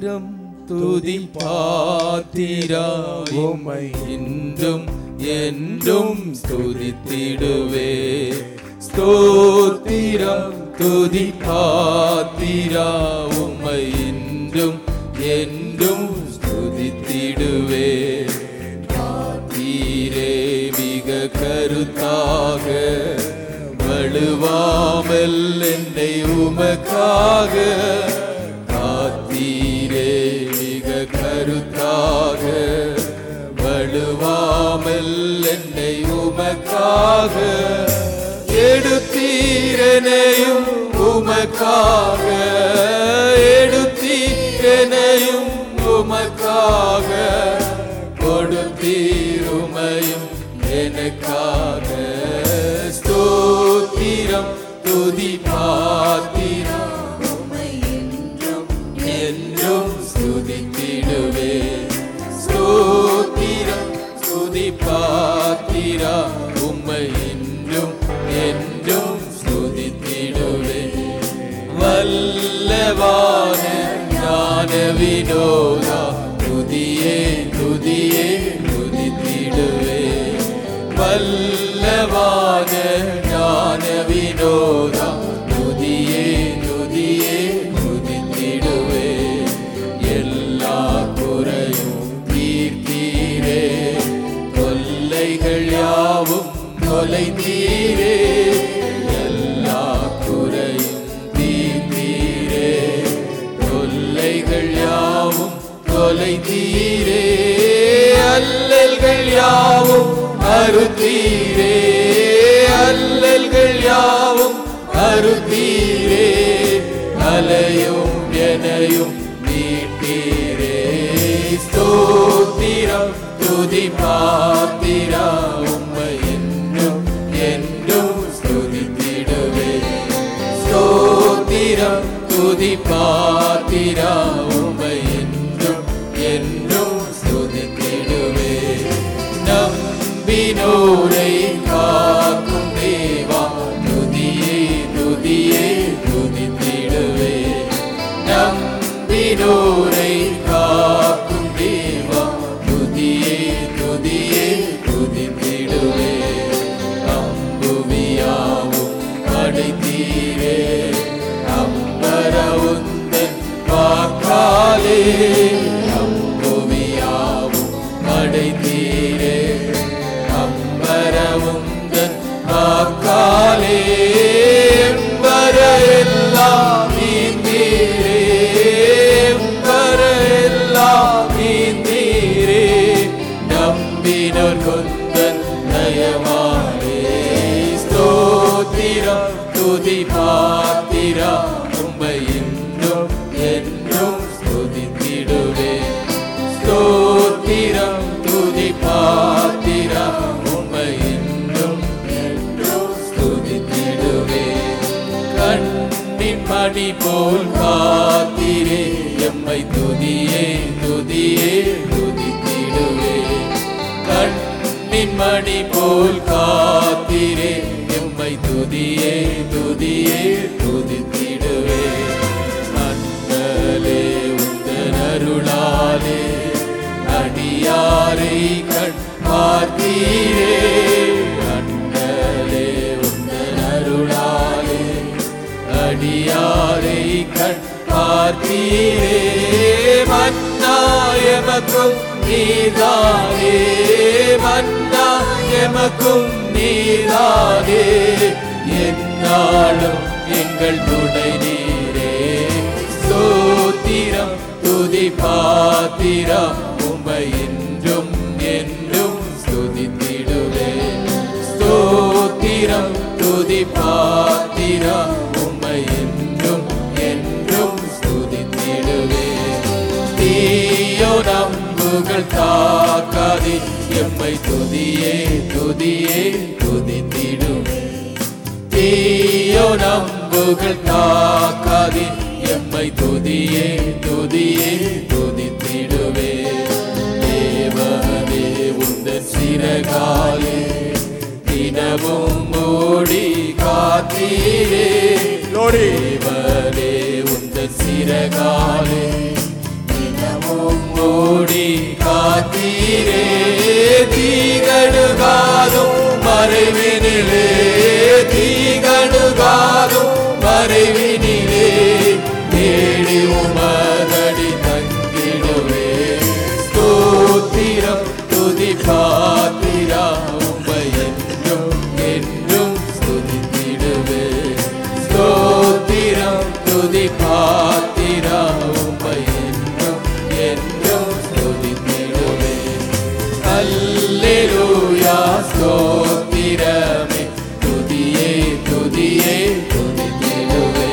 ஸ்தோத்திரம் துதி பாத்திரா உம்மை இன்றும் என்றும் ஸ்துதித்திடுவே ஸ்தோத்திரம் துதி பாத்திரா உம்மை இன்றும் என்றும் ஸ்துதித்திடுவே காத்தீரே மிக கருத்தாக வழுவாமல் என்னை உமக்காக காத்தீரே மிக கருத்தாக வழுவாமல் என்னை உமக்காக எடுத்தீரனையும் உமக்காக எடுத்தீரனையும் உமக்காக கொடுத்தீருமையும் எனக்காக ஸ்தோத்திரம் துதி பாத்திரம் உம்மை என்றும் என்றும் ஸ்துதித்திடுவே ஸ்தோத்திரம் ஸ்துதி பாத்திரா உம்மை என்றும் என்றும் ஸ்துதித்திடுவே வல்லவான ஞான வினோதா துதியே துதியே துதித்திடுவே வல்லவான ஞான வினோதா துதியே துதியே துதித்திடுவே எல்லா குறையும் தீர்த்தீரே தொல்லைகள் யாவும் தொலைத்தீரே எல்லா குறையும் தீர்த்தீரே தொல்லைகள் யாவும் தொலைத்தீரே அல்லல்கள் யாவும் அறுத்தீரே அல்லல்கள் யாவும் அறுத்தீரே அலையும் எனையும் மீட்டீரே ஸ்தோத்திரம் துதி பாத்திரா உம்மை என்றும் என்றும் ஸ்துதித்திடுவே ஸ்தோத்திரம் துதி பாத்திரா உம்மை என்றும் என்றும் ஸ்துதித்திடுவே நம்பினோரை காக்கும் தேவா துதியே துதியே துதித்திடுவே நம்பினோரை காக்கும் தேவா துதியே துதியே துதித்திடுவே அம்புவியாவும் படைத்தீரே அம்பரவுந்தன் வாக்காலே அம்புவியாவும் படைத்தீரே அம்பரவுந்தன் வாக்காலே எம்பர எல்லாம் நீந்தீரே எம்பர எல்லாம் நீந்தீரே நம்பினோர் கொந்தன் நயமானே ஸ்தோத்திரம் துதி பாத்திரா உம்மை இன்னும் என்றும் ஸ்துதித்திடுவே ஸ்தோத்திரம் துதி பாத்திரா உம்மை இன்னும் என்றும் ஸ்துதித்திடுவே கண்ணின் மணி போல் காத்திரே எம்மை துதியே துதியே துதித்திடுவே கண்ணின் மணி போல் காத்திரே எம்மை துதியே துதியே துதித்திடுவே அண்ணலே உந்தன் அருளாலே அடியாரை கண் பார்த்தீரே அண்ணலே உந்தன் அருளாலே அடியாரை கண் பார்த்தீரே மன்னா எமக்கும் நீதானே மன்னா எமக்கும் நீதானே என்னாலும் எங்கள் துணை நீரே ஸ்தோத்திரம் துதி பாத்திரா உம்மை என்றும் என்றும் ஸ்துதித்திடுவே ஸ்தோத்திரம் துதி பாத்திரா உம்மை என்றும் என்றும் ஸ்துதித்திடுவே தீயோ நம்புகள் தாக்காதே எம்மை துதியே துதியே துதித்திடுவே தீயோ நம்புகள் தாக்காதே எம்மை துதியே துதியே துதித்திடுவே தேவனே உந்தன் சிறகாலே தினமும் மூடி காத்தீரே தேவனே உந்தன் சிறகாலே வாழ்வினிலே தேடி உமதடி தங்கிடுவே ஸ்தோத்திரம் துதி பாத்திரா உம்மை என்றும் என்றும் ஸ்துதித்திடுவே ஸ்தோத்திரம் துதி பாத்திரா உம்மை என்றும் என்றும் ஸ்துதித்திடுவே அல்லேலூயா ஸ்தோத்திரமே துதியே துதியே துதித்திடுவே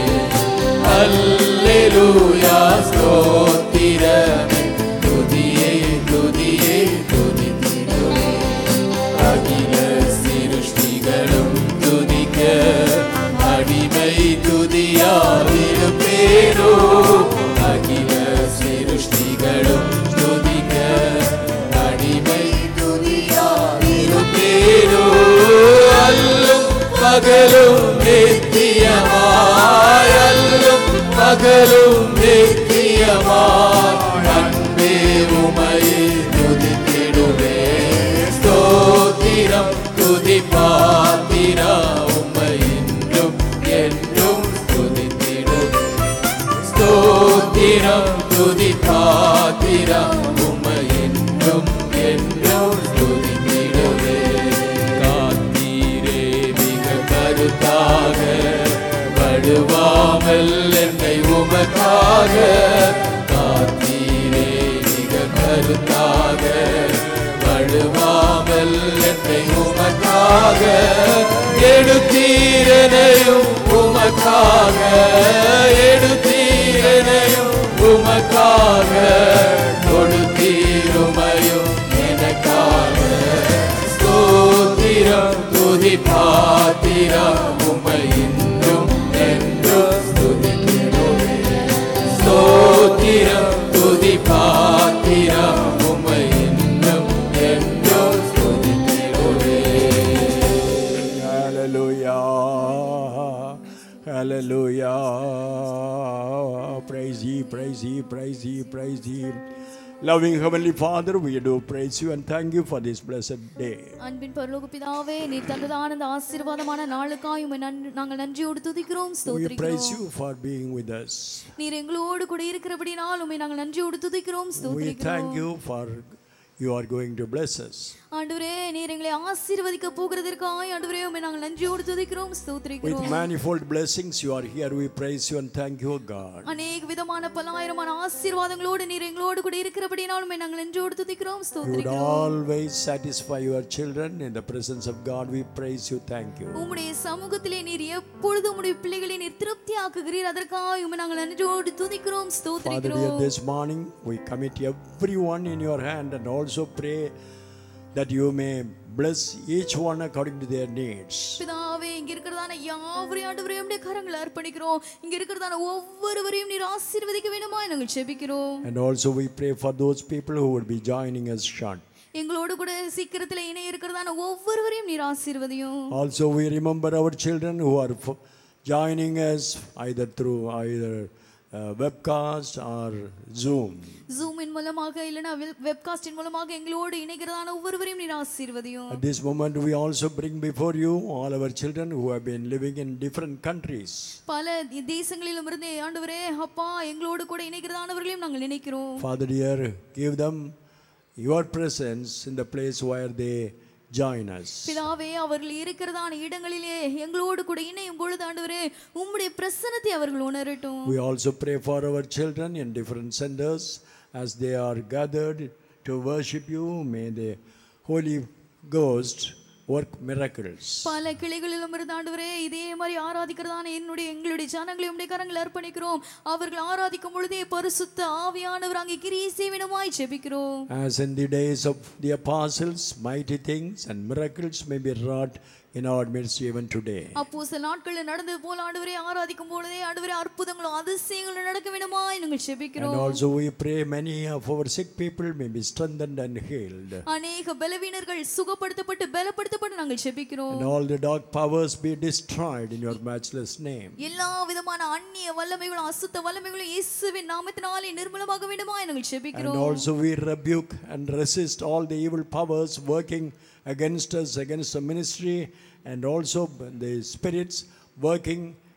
அல்லேலூயா ஸ்தோத்திரமே துதியே துதியே துதித்திடுவே அகில சிருஷ்டிகளும் துதிக்க அடிமை துதியாவிருப்பேனோ அகில சிருஷ்டிகளும் துதிக்க அடிமை துதியாவிருப்பேனோ அல்லும் பகலும் நித்தியமாய் அல்லும் பகலும் நித்தியமாய் அன்பே உமையை துதித்திடுவே ஸ்தோத்திரம் துதி பாத்திரா உம்மை என்றும் என்றும் துதித்திடுவே ஸ்தோத்திரம் துதி பாத்திரா உம்மை என்றும் என்றும் துதித்திடுவே காத்தீரே மிக கருத்தாக வடுவாமல் என்னை உமக்காக காத்தீரே மிக கருத்தாக வடுவாமல் என்னை உமக்காக எடுத்தீரனையும் உமக்காக எடுத்தீரனையும் உமக்காக கொடுத்தீருமையும் எனக்காக ஸ்தோத்திரம் துதி பாத்திரம் உம்மை இன்றும் என்றும் ஸ்துதித்திடுவே ஸ்தோத்திரம் துதி பாத்திரம் உம்மை இன்றும் என்றும் ஸ்துதித்திடுவே Hallelujah. Hallelujah. Praise ye, praise ye, praise ye, praise ye. Loving Heavenly Father, we do praise you and thank you for this blessed day. அன்பின் பரலோக பிதாவே நீர் தந்ததான இந்த ஆசீர்வாதமான நாளுக்காய் உம்மை நன்- நாங்கள் நன்றியோடு துதிக்கிறோம் We praise ஸ்தோத்திரிக்கிறோம் you for being with us. நீர் எங்களோடு கூட இருக்கிறபடினால் உம்மை நாங்கள் நன்றியோடு துதிக்கிறோம் We ஸ்தோத்திரிக்கிறோம் thank you for you are going to bless us. ஆண்டவரே நீர் எங்களை ஆசீர்வதிக்க போகிறதற்காய் ஆண்டவரே உம்மை நாங்கள் நன்றியோடு துதிக்கிறோம் With ஸ்தோத்திரிக்கிறோம் manifold blessings, you are here. We praise you and thank you, God. அநேக விதமான பல்லாயிரமான ஆசீர்வாதங்களோடு நீர் எங்களோடு கூட இருக்கிறபடினால் உம்மை நாங்கள் நன்றியோடு துதிக்கிறோம் You would ஸ்தோத்திரிக்கிறோம் always satisfy your children in the presence of God. We praise you. Thank you. உம்முடைய சமூகத்திலே நீர் எப்பொழுதும் உம்முடைய பிள்ளைகளை நீர் திருப்தி ஆக்குகிறீர் அதற்காக உம்மை நாங்கள் நன்றியோடு துதிக்கிறோம் Father, dear, ஸ்தோத்திரிக்கிறோம் this morning we commit everyone in your hand and also pray that you may bless each one according to their needs. பிதாவே இங்க இருக்கிறதான யாவரையும் ஆண்டவரையும் உம்முடைய கரங்களை அர்ப்பணிக்கிறோம் இங்க இருக்கிறதான ஒவ்வொருவரையும் நீர் ஆசீர்வதிக்க வேண்டுமா நாங்கள் செபிக்கிறோம் And also we pray for those people who will be joining us short. எங்களோடு கூட சீக்கிரத்துல இணைய இருக்கிறதான ஒவ்வொருவரையும் நீர் ஆசீர்வதியும் Also we remember our children who are f- joining us either through either uh, webcast or Zoom. ஜூமின் மூலமாக இல்லைன்னா வெப்காஸ்டின் மூலமாக எங்களோடு இணைக்கிறதான ஒவ்வொருவரையும் நீர் ஆசீர்வதியும் At this moment we also bring before you all our children who have been living in different countries. பல தேசங்களிலும் இருந்து ஆண்டவரே அப்பா எங்களோடு கூட இணைக்கிறதானவர்களையும் நாங்கள் நினைக்கிறோம் Father dear, give them your presence in the place where they join us. பிதாவே அவர்கள் இருக்கிறதான இடங்களிலே எங்களோடு கூட இணையும் பொழுது ஆண்டவரே உம்முடைய பிரசன்னத்தை அவர்கள் உணரட்டும் We also pray for our children in different centers as they are gathered to worship you. May the Holy Ghost work miracles. பல கிளைகளிலும் இருந்து ஆண்டவரே இதே மாதிரி ஆராதிக்கிறதான என்னுடைய எங்களுடைய ஜனங்களை உடைய கரங்கள் அர்ப்பணிக்கிறோம் அவர்கள் ஆராதிக்கும் பொழுதே பரிசுத்த ஆவியானவர் அங்கே கிரியை செய்வினமாய் ஜெபிக்கிறோம் As in the days of the apostles, mighty things and miracles may be wrought in our midst even today. அப்போ சில நாட்களில் நடந்தது போல ஆண்டவரே ஆராதிக்கும் பொழுதே ஆண்டவரே அற்புதங்களும் அதிசயங்களும் நடக்க வேண்டுமாய் நாங்கள் And ஜெபிக்கிறோம் also we pray many of our sick people may be strengthened and healed. அநேக பலவீனர்கள் சுகப்படுத்தப்பட்டு பலப்படுத்தப்பட்டு நாங்கள் ஜெபிக்கிறோம் And all the dark powers be destroyed in your matchless name. எல்லா விதமான அந்நிய வல்லமைகளும் அசுத்த வல்லமைகளும் இயேசுவின் நாமத்தினாலே நிர்மூலமாக வேண்டுமாய் நாங்கள் And ஜெபிக்கிறோம் also we rebuke and resist all the evil powers working against us, against the ministry, and also the spirits working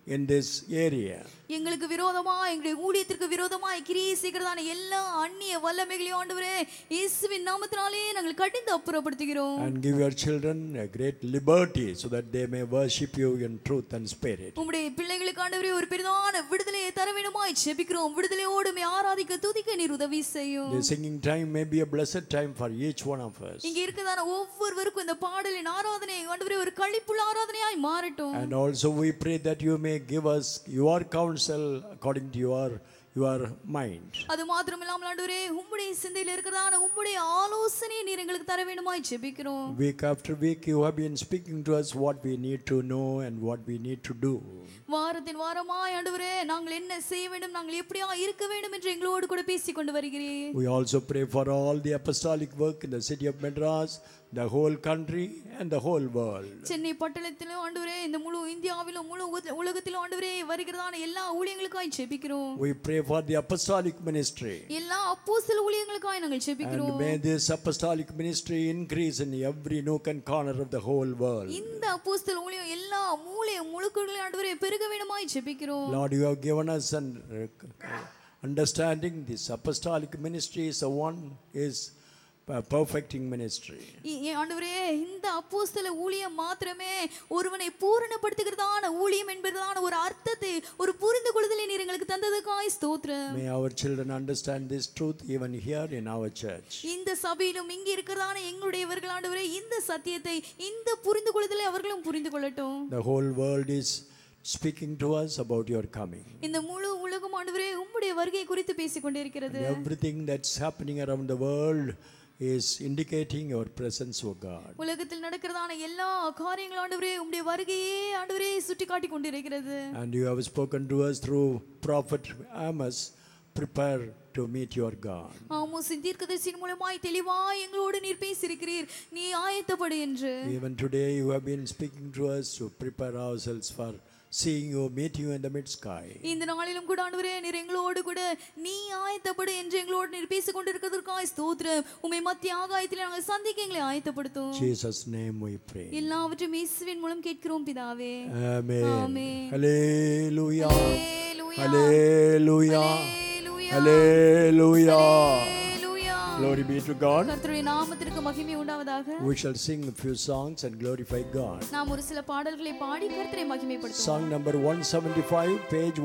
in this area. எங்களுக்கு விரோதமா எங்களுடைய ஊழியத்திற்கு விரோதமாய் கிரியை செய்கிறதான எல்லா அந்நிய வல்லமைகளையும் ஆண்டவரே இயேசுவின் நாமத்தினாலே நாங்கள் கடிந்து அப்புறப்படுத்துகிறோம் And give your children a great liberty so that they may worship you in truth and spirit. உம்முடைய பிள்ளைகளுக்கு ஆண்டவரே ஒரு பெரிதான விடுதலையை தர வேண்டுமாய் ஜெபிக்கிறோம் விடுதலையோடு உம்மை ஆராதிக்க துதிக்க நீர் உதவி செய்யும் The singing time may be a blessed time for each one of us. இங்க இருக்கதான ஒவ்வொருவருக்கும் இந்த பாடலின் ஆராதனை ஆண்டவரே ஒரு கழிப்புள்ள ஆராதனையாய் மாறட்டும் And also we pray that you may give us your counsel according to your your mind. அது மாத்திரம் இல்லாமல் ஆண்டவரே உம்முடைய சிந்தையில் இருக்கிறதான உம்முடைய ஆலோசனையை நீர் எங்களுக்கு தர வேண்டுமாய் ஜெபிக்கிறோம் Week after week you have been speaking to us what we need to know and what we need to do. வாரத்தின் வாரமாய் ஆண்டவரே நாங்கள் என்ன செய்ய வேண்டும் நாங்கள் எப்படியா இருக்க வேண்டும் என்று எங்களோடு கூட பேசிக் கொண்டு வருகிறேன் We also pray for all the apostolic work in the city of Madras, the whole country and the whole world. Chennai பட்டணத்திலும் ஆண்டவரே இந்த முழு இந்தியாவிலும் முழு உலக- உலகத்திலும் ஆண்டவரே வருகிறதான எல்லா ஊழியங்களுக்காய் ஜெபிக்கிறோம் We pray for the apostolic ministry. எல்லா அப்போஸ்தல ஊழியங்களுக்காய் நாங்கள் And ஜெபிக்கிறோம் may this apostolic ministry increase in every nook and corner of the whole world. இந்த அப்போஸ்தல ஊழியம் எல்லா மூலை முழுக்களையும் ஆண்டவரே பெருக வேண்டுமாய் ஜெபிக்கிறோம் Lord, you have given us an uh, understanding this apostolic ministry is the one is a perfecting ministry. இ- இ- ஆண்டவரே இந்த அப்போஸ்தல ஊழியம் மாத்திரமே ஒருவனை பூரணப்படுத்துகிறதான ஊழியம் என்பதுதான ஒரு அர்த்தத்தை ஒரு புரிந்து கொள்ளுதலை நீர் எங்களுக்கு தந்ததுக்காய் ஸ்தோத்திரம் May our children understand this truth even here in our church. இந்த சபையிலும் இங்க இருக்கிறதான எங்களுடையவர்கள் ஆண்டவரே இந்த சத்தியத்தை இந்த புரிந்து கொள்ளுதலை அவர்களும் புரிந்து கொள்ளட்டும் The whole world is speaking to us about your coming. இந்த முழு உலகம் ஆண்டவரே உம்முடைய வருகை குறித்து பேசிக் கொண்டிருக்கிறது Everything that's happening around the world is indicating your presence, O God. உலகத்தில் நடக்கிறதான எல்லா காரியங்களும் ஆண்டவரே உம்முடைய வருகையே ஆண்டவரே சுட்டி காட்டி கொண்டிருக்கிறது And you have spoken to us through prophet Amos, prepare to meet your God. ஆமோசின் தீர்க்கதரிசியின் மூலமாய் தெளிவாய் எங்களோடு நீர் பேசியிருக்கிறீர் நீ ஆயத்தப்படு என்று Even today you have been speaking to us to prepare ourselves for seeing you, meeting you in the mid sky. இந்த நாளிலும் கூட ஆண்டவரே நீர் எங்களோடு கூட நீ ஆயத்தப்படு என்று எங்களோடு நீர் பேசிக் கொண்டிருக்கிறதற்காய் ஸ்தோத்திரம் உம்மை மத்திய ஆகாயத்தில் நாங்கள் சந்திக்க எங்களை ஆயத்தப்படுத்தும் Jesus' name we pray. எல்லாவற்றையும் இயேசுவின் மூலம் கேட்கிறோம் பிதாவே Amen. Amen. Hallelujah. Hallelujah. Hallelujah. Hallelujah. Hallelujah. Hallelujah. Glory be to God. கர்த்தருடைய நாமத்திற்கு மகிமை உண்டாவதாக We shall sing a few songs and glorify God. நாம் ஒரு சில பாடல்களை பாடி கர்த்தரை மகிமைப்படுத்துவோம் Song number 175, page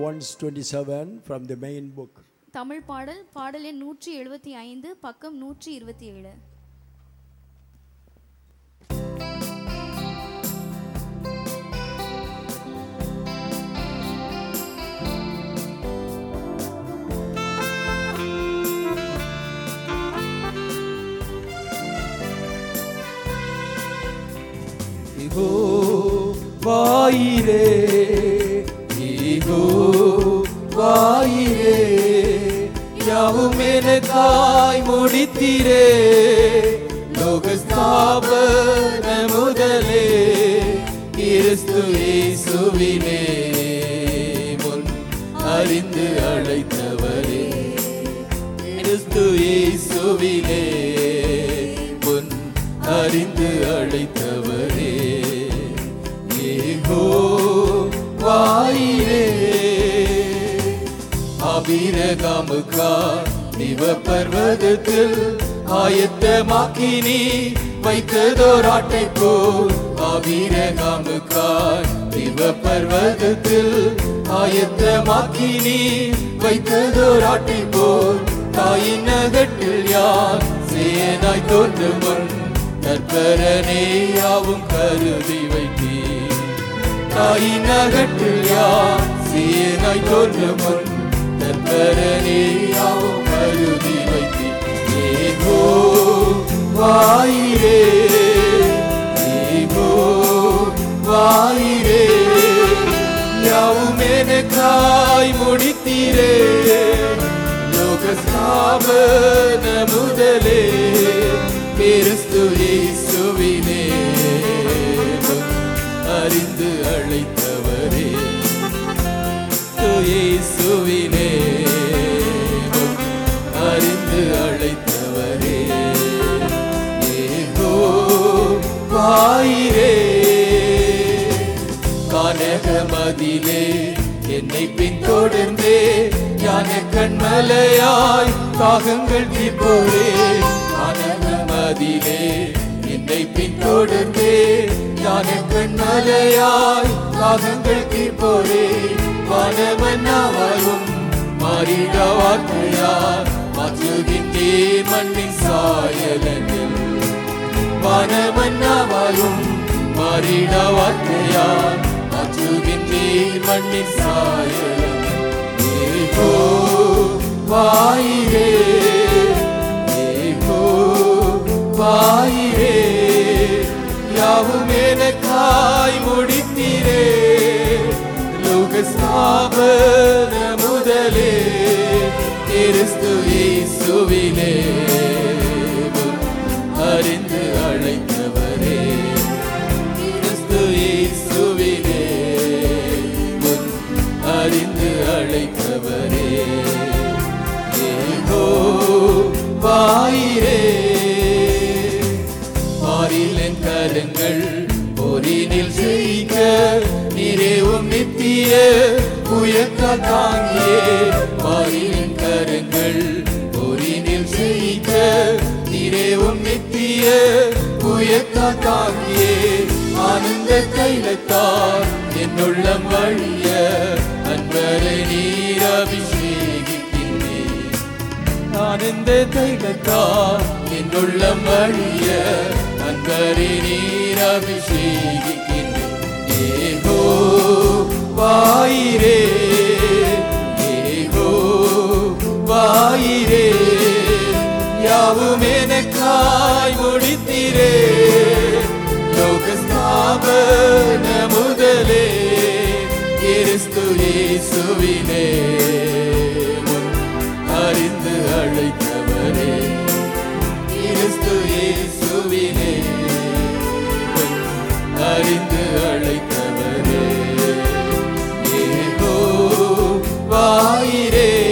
127 from the main book. Tamil பாடல் பாடல் எண் நூற்றி எழுபத்தி ஐந்து பக்கம் நூற்றி இருபத்தி ஏழு இகோ வாயிரே ஈகோ வாயிரே யாவும் எனக்காய் முடித்தீரே லோகஸ்தாபன முதலே கிறிஸ்து இயேசுவிலே முன் அறிந்து அழைத்தவரே கிறிஸ்து இயேசுவிலே முன் அறிந்து அழைத்தவரே ஏகோ வாயிரே அபிரகாமுக்கார் நிவ பர்வதத்தில் ஆயத்தமாக்கி நீ வைத்ததோராட்டை போல் அபிரகாமுக்கார் நிவ பர்வதத்தில் ஆயத்தமாக்கி நீ வைத்ததோராட்டை போல் தாயின் நகட்டில் யார் சேனாய் தோன்று முன் கற்பரனே யாவும் கருதி வைத்தீர் தாயின் நகட்டில் யார் சேனாய் தோன்று முன் கற்பரனே யாவும் கருதி வைத்தீர் ஏகோ வாயிரே ஏகோ வாயிரே யாவும் எனக்காய் முடித்தீரே லோகஸ்தாபன முதலே கிறிஸ்து இயேசுவினே அறிந்து அழைத்தவரே கிறிஸ்து இயேசுவினே அறிந்து அழைத்தவரே ஏகோ வாயிரே கனகம மதிலே என்னை பின்தொடர்ந்தே ஞான கண்மலையாய் தாகங்கள் தீர்ப்போரே வானக மதிலே என்னை பின்தொடர்ந்தே ஞான கண்மலையாய் தாகங்கள் தீர்ப்போரே வானமன்னாவாயும் மாறிட வார்த்தையார் மாற்றுகின்றேன் மண்ணின் சாயலங்கள் வானமன்னாவாயும் மாறிட வார்த்தையார் மாற்றுகின்றேன் மண்ணின் சாயலங்கள் ஏகோ வாயிரே ஏகோ வாயிரே யாவும் எனக்காய் முடித்தீரே லோகஸ்தாபன முதலே கிறிஸ்து இயேசுவிலே அறிந்து அழைத்தவரே கிறிஸ்து இயேசுவிலே அறிந்து அழைத்தவரே ஏகோ வாயிரே மாறிலன் கரங்கள் போரினில் ஜெயிக்க நிறைவும் நித்திய உயர்த்த தாங்கியே மாறிலன் கரங்கள் போரினில் ஜெயிக்க நிறைவும் நித்திய உயர்த்த தாங்கியே ஆனந்த தைலத்தார் என்னுள்ளம் வழிய அன்பரை நீர் அபிஷேகிக்கின்றேன் ஆனந்த தைலத்தார் என்னுள்ளம் வழிய அன்பரை நீர் அபிஷேகிக்கின்றேன் ஏகோ வாயிரே ஏகோ வாயிரே யாவும் எனக்காய் முடித்திரே லோகஸ்தாபன முதலே கிறிஸ்து இயேசுவிலே முன் அறிந்து அழைத்தவரே கிறிஸ்து இயேசுவிலே முன் அறிந்து அழைத்தவரே ஏகோ வாயிரே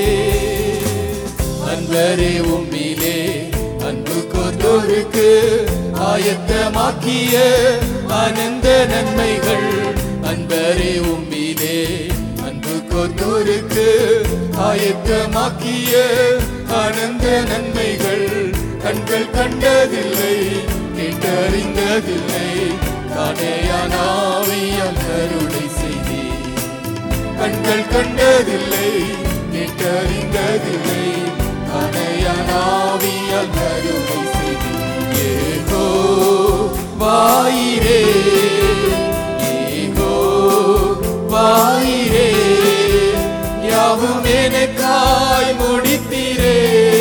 அன்பரே உம்மிலே அன்பு கொண்டோருக்கு ஆயத்தமாக்கிய ஆனந்த நன்மைகள் அன்பரே உம்மிலே அன்பு கொண்டோருக்கு ஆயத்தமாக்கிய ஆனந்த நன்மைகள் கண்கள் கண்டதில்லை கேட்டறிந்ததில்லை காணேயானாவியால் கருணை செய்தீர் கண்கள் கண்டதில்லை கேட்டறிந்ததில்லை கனையனாவியால் கருணை செய்தி ஏகோ வாயிரே ஏகோ வாயிரே யாவும் எனக்காய் முடித்தீரே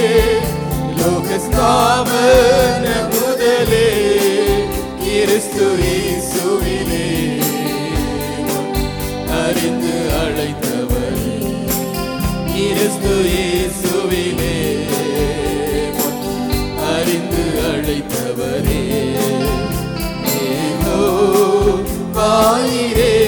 லோகஸ்தாபன முதலே கிறிஸ்து இயேசுவிலே அறிந்து அழைத்தவர் கிறிஸ்து இயேசுவிலே அறிந்து அழைத்தவரே ஏகோ வாயிரே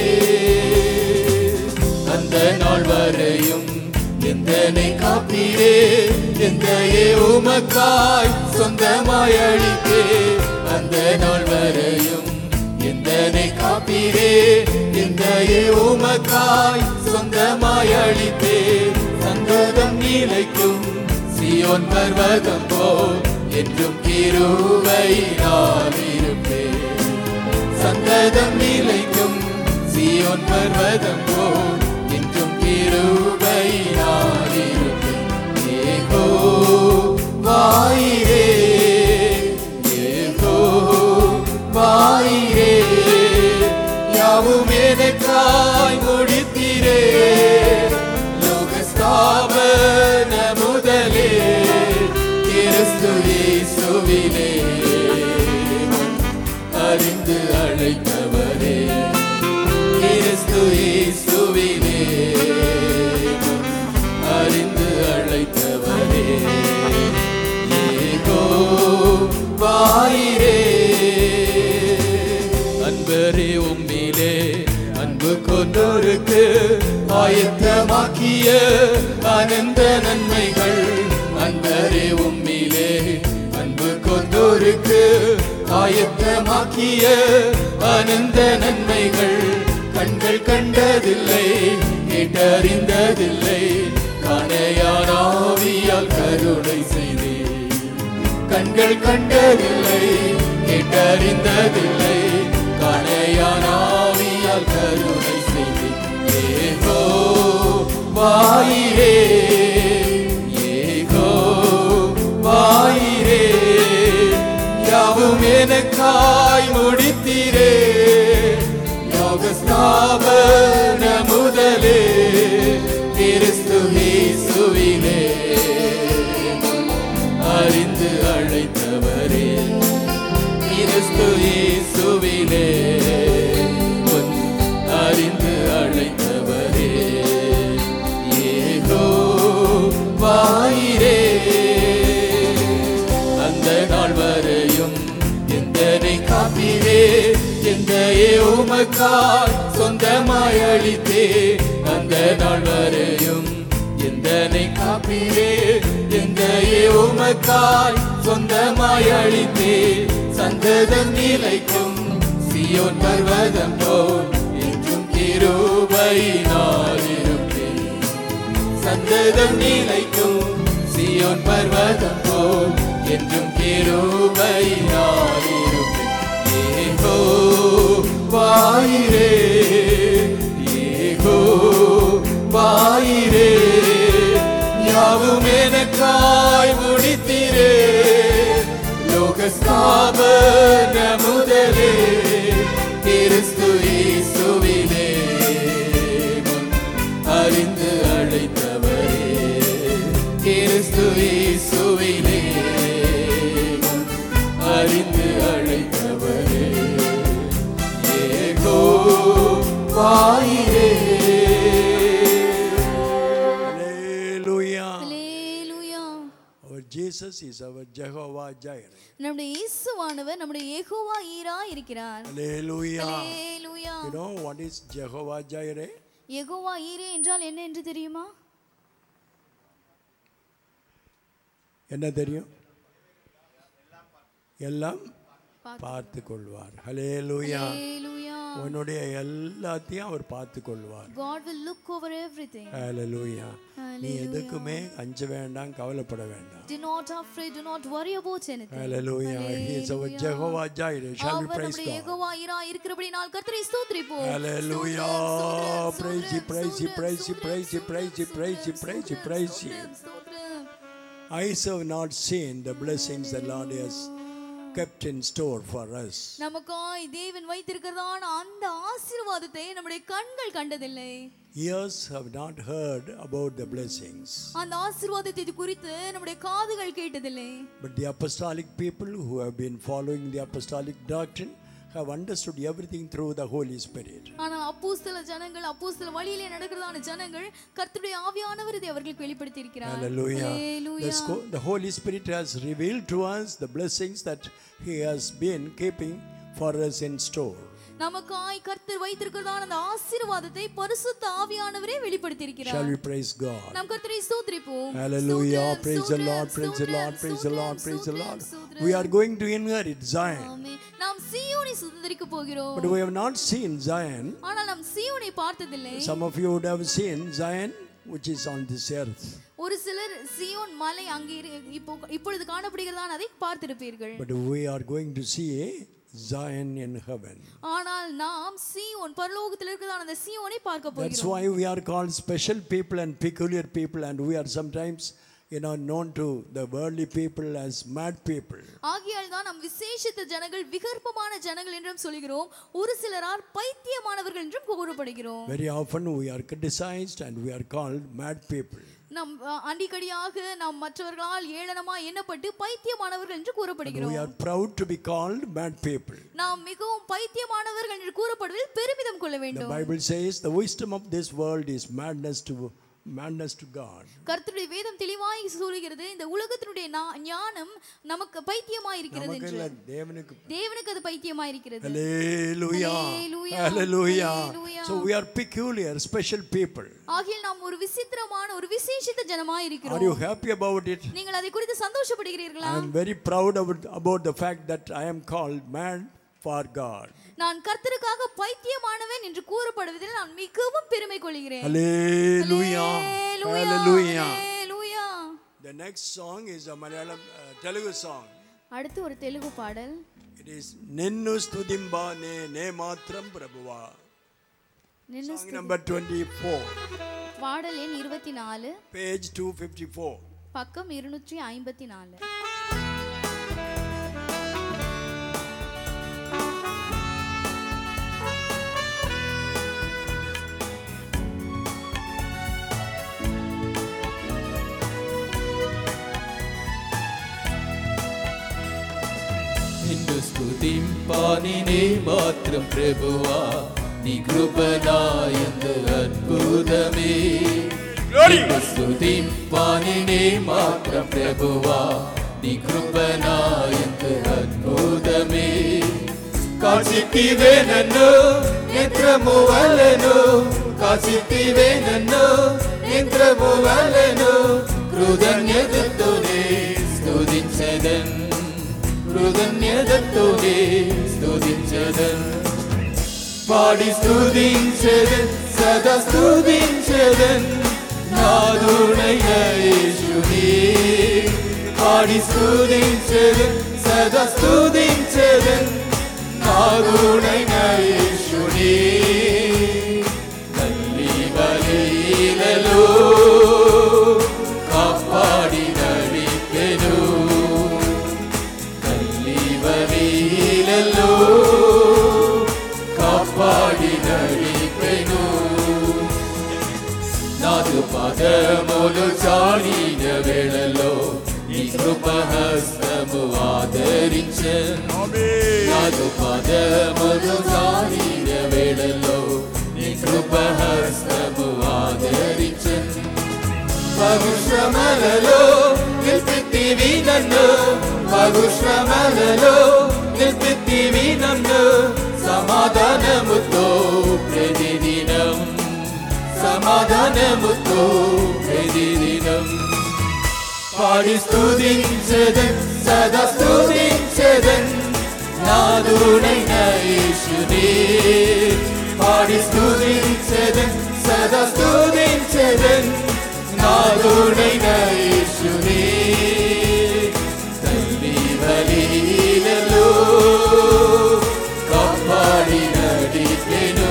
அந்த நாள் வரையும் எந்தனை காப்பீரே எந்தையே உமக்காய் சொந்தமாய் அழித்தே அந்த நாள் வரையும் எந்தனை காப்பீரே எந்தையே உமக்காய் சொந்தமாய் அழித்தே சங்கதம் நீலைக்கும் சியோன் பர்வதம் போல் என்றும் கிருபையினால் இருப்பேன் சந்ததம் நிலைக்கும் சியோன் பர்வதம் போல் என்றும் கிருபையினால் இருப்பேன் ஏகோ வாயிரே ஏகோ வாயிரே யாவும் எனக்காய் முடித்தீரே லோகஸ்தாபன முதலே கிறிஸ்து இயேசுவிலே அறிந்து அழைத்தவரே கிறிஸ்து இயேசுவிலே அறிந்து அழைத்தவரே ஏகோ வாயிரே அன்பரே உம்மிலே அன்பு கொண்டோருக்கு ஆயத்தமாக்கிய ஆனந்த நன்மைகள் அன்பரே உம்மிலே அன்பு கொண்டோருக்கு ஆயத்தமாக்கிய ஆனந்த நன்மைகள் கண்கள் கண்டதில்லை கேட்டறிந்ததில்லை கனையாராவியால் கருணை செய்தே கண்கள் கண்டதில்லை கேட்டறிந்ததில்லை கனையாராவியால் கருணை செய்தே ஏகோ வாயிரே ஏகோ வாயிரே யாவும் எனக்காய் முடித்தீரே யோக ஸ்தாபன முதலே கிறிஸ்து இயேசுவிலே அறிந்து அழைத்தவரே கிறிஸ்து இயேசுவிலே உன் அறிந்து அழைத்தவரே ஏகோ வாயிரே அந்த நாள் வரையும் எந்தனை காப்பீரே எந்த உமக்காய் சொந்தமாய் அளித்தே அந்த நாள் வரையும் எந்தனை காப்பீரே எந்த உமக்காய் சொந்தமாய் அளித்தே சந்ததம் நிலைக்கும் சியோன் பர்வதம் போல் என்றும் கிருபையினால் இருப்பேன் சந்ததம் நிலைக்கும் சியோன் பர்வதம் போல் என்றும் கிருபையினால் இருப்பேன் ஏகோ வாயிரே ஏகோ வாயிரே யாவும் எனக்காய் முடித்தீரே லோக ஸ்தாபன முதலே கிறிஸ்து இயேசுவிலே முன் அறிந்து அழைத்தவரே கிறிஸ்து இயேசுவிலே முன் அறிந்து அழைத்தவரே ஏகோ வாயிரே Hallelujah. Hallelujah Our Jesus is our Jehovah Jireh. நம்முடைய இயேசுவானவர் நம்முடைய யெகோவா ஈரா இருக்கிறார் Hallelujah. Hallelujah You know what is Jehovah Jireh? Jehovah ஈரே என்றால் என்ன என்று தெரியுமா என்ன தெரியும் எல்லாம் பார்த்து கொள்வார் ஹலேலூயா அல்லேலூயா உன்னுடைய எல்லாத்தையும் அவர் பார்த்து கொள்வார் God will look over everything ஹalleluya நீ எதுக்குமே அஞ்ச வேண்டாம் கவலைப்பட வேண்டாம் do not afraid do not worry about anything hallelujah he is our jehovah jireh shall we our praise நம்முடைய god யெகோவா ஈரா இருக்கிறபடி நாள் கர்த்தரை ஸ்தோத்திரிப்போம் hallelujah ஸ்தோத்திரம், praise you ஸ்தோத்திரம், praise you ஸ்தோத்திரம், praise you praise you praise you praise you praise you praise you ஸ்தோத்திரம், ஸ்தோத்திரம். eyes have not seen the blessings the lord has kept in store for us நமக்காய் தேவன் வைத்திருக்கிறதான அந்த ஆசீர்வாதத்தை நம்முடைய கண்கள் கண்டதில்லை ears have not heard about the blessings அந்த ஆசீர்வாதத்தை குறித்து நம்முடைய காதுகள் கேட்டதில்லை But the apostolic people who have been following the apostolic doctrine have understood everything through the Holy Spirit. ஆனால் அப்போஸ்தல ஜனங்கள் அப்போஸ்தல வழியிலே நடக்கிறதான ஜனங்கள் கர்த்தருடைய ஆவியானவர் இதை அவர்களுக்கு வெளிப்படுத்தி இருக்கிறார் Hallelujah. The, Hallelujah. sco- the Holy Spirit has revealed to us the blessings that He has been keeping for us in store. நமக்காய் கர்த்தர் வைத்திருக்கிறதான அந்த ஆசீர்வாதத்தை பரிசுத்த ஆவியானவரே வெளிப்படுத்தி Shall இருக்கிறார் we praise God? நாம் கர்த்தரை ஸ்தோத்திரிப்போம் Hallelujah. ஸ்தோத்திரம், Praise the Lord, ஸ்தோத்திரம், praise the Lord, ஸ்தோத்திரம், praise the Lord, ஸ்தோத்திரம், praise the Lord. ஸ்தோத்திரம். We are going to inherit Zion. ஆமென். நாம் சீயோனை சுதந்திரிக்க போகிறோம் But we have not seen Zion. ஆனால் நாம் சீயோனை பார்த்ததில்லை Some of you would have seen Zion, which is on this earth. ஒரு சிலர் சியோன் மலை அங்கே இரு- இப்போ இப்பொழுது காணப்படுகிறதான அதை பார்த்திருப்பீர்கள் But we are going to see Zion in heaven. ஆனால் நாம் சீயோன் பரலோகத்தில் இருக்கிறதான அந்த சீயோனை பார்க்க That's போகிறோம் why we are called special people and peculiar people, and we are sometimes, you know, known to the worldly people as mad people. ஆகையால் தான் நாம் விசேஷித்த ஜனங்கள் விகற்பமான ஜனங்கள் என்றும் சொல்கிறோம் ஒரு சிலரால் பைத்தியமானவர்கள் என்றும் கூறப்படுகிறோம் Very often we are criticized and we are called mad people. நம் அஹ், அடிக்கடியாக நாம் மற்றவர்களால் ஏளனமா எண்ணப்பட்டு பைத்தியமானவர்கள் என்று We கூறப்படுகிறோம் are proud to be called mad people. நாம் மிகவும் பைத்தியமானவர்கள் என்று கூறப்படுவதில் பெருமிதம் கொள்ள The வேண்டும் Bible says the wisdom of this world is madness to madness to God. கர்த்தருடைய வேதம் தெளிவாய் சொல்லுகிறது இந்த உலகத்தினுடைய நா- ஞானம் நமக்கு பைத்தியமாய் இருக்கிறது நமக்கு என்று இல்ல, தேவனுக்கு தேவனுக்கு அது பைத்தியமாய் இருக்கிறது Hallelujah. Hallelujah. Hallelujah. Hallelujah. So we are peculiar, special people. ஆகியால் நாம் ஒரு விசித்திரமான ஒரு விசேஷித்த ஜனமாய் Are இருக்கிறோம் you happy about it? நீங்கள் அதை குறித்து சந்தோஷப்படுகிறீர்களா I am very proud about, about the fact that I am called mad for God. நான் கர்த்தருக்காக பைத்தியமானவன் என்று கூறப்படுவதில் நான் மிகவும் பெருமை கொள்கிறேன் Hallelujah. Hallelujah. Hallelujah. Hallelujah. The next song is a Malayalam uh, Telugu song. அடுத்து ஒரு தெலுங்கு பாடல் It is Ninnu Studimba Ne Ne Matram Prabhuva. நின்னு Song number 24, பாடல் எண் இருபத்தி நாலு page 254. பக்கம் இருநூற்றி ஐம்பத்தி நாலு నిన్ను స్తుతింపాని నీ మాత్రం ప్రభువా నీ కృపనాయందు అద్భుతమే నిన్ను స్తుతింపాని నీ మాత్రం ప్రభువా నీ కృపనాయందు అద్భుతమే కాచితివే నన్ను నేత్రము వలెను కాచితివే నన్ను నేత్రము వలెను కృతజ్ఞతతోనే స్తుతించదన్ కృతజ్ఞతతోనే స్తుతించదన్ పాడి స్తుతించదన్ సదా స్తుతించదన్ నాదుడైన యేసుని పాడి స్తుతించదన్ సదా స్తుతించదన్ నాదుడైన యేసుని తల్లి బలిలలో కాపాడి నడిపెను కల్లివరీలలో కాపాడి నడిపెను నాదు పదములు చాడిన వేళలో నీ కృపహస్తము ఆదరించను నాదు పదములు చాడిన వేళలో నీ కృపహస్తము ఆదరించను పగుశ్రమలలో నిల్పితివి నన్ను పగుశ్రమలలో నిల్పితివి నన్ను సమాధానముతో ప్రతిదినం సమాధానముతో ప్రతిదినం పాడి స్తుతించదన్ సదా స్తుతించదన్ నాదుడైన యేసునే పాడి స్తుతించదన్ సదా స్తుతించదన్ నాదుడైన యేసునే తల్లి బలిలలో కాపాడి నడిపెను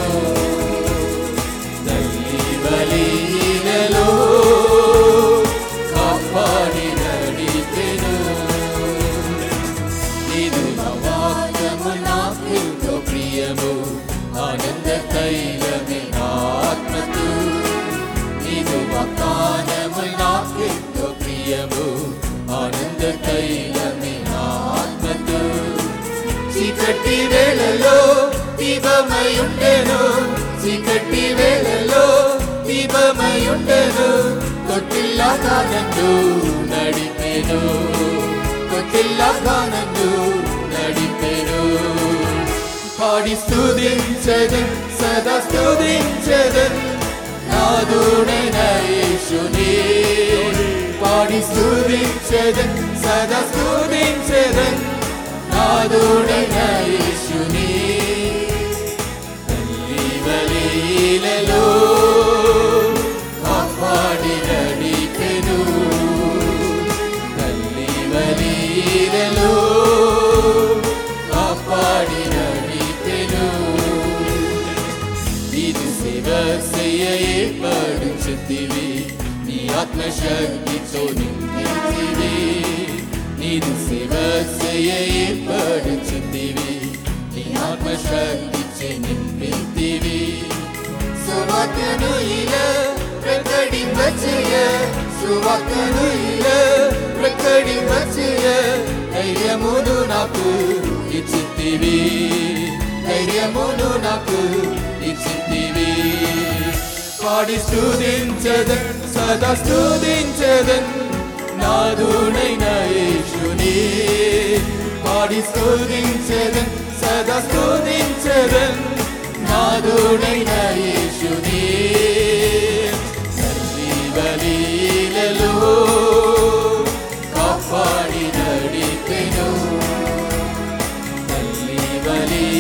తల్లి బలిలలో కాపాడి నడిపెను ఇది వాక్యము నాకెంతో ప్రియము ఆనంద తైలమే ఆత్మకు ఇది వాగ్దానము నాకెంతో ప్రియము ఆనంద తైలమే ఆత్మకు చీకటి వేళలో దీపమయుండెను చీకటి వేళలో దీపమయుండెను కొట్టిల్లాగా నన్ను నడిపెను కొట్టిల్లాగా నన్ను నడిపెను పాడి స్తుతించదన్ సదా స్తుతించదన్ నాదుడైన యేసునే పాడి స్తుతించదన్ సదా స్తుతించదన్ నాదుడైన యేసునే తల్లి బలిలలో కాపాడి నడిపెను తల్లి బలిలలో కాపాడి నడిపెను ఇది సేవ செய்ய ஏற்படுத்திவி நீ ஆத்மசக்திతో நின்றிவி நீது సేవ செய்ய ஏற்படுத்திவி நீ ஆத்மசக்திச்சே நின்றிவி சுவாக்கனு இல பிரகடிம்பச்சய சுவாக்கను ఇల ప్రకటించయ ధైర్యమును నాకు ఇచ్చితివి ధైర్యమును నాకు ఇచ్చితివి పాడి స్తుతించదన్ సదా స్తుతించదన్ నాదునైన యేసుని పాడి స్తుతించదన్ సదా స్తుతించదన్ నాదునైన యేసుని తల్లి బలిలలో కాపాడి నడిపెను తల్లి బలి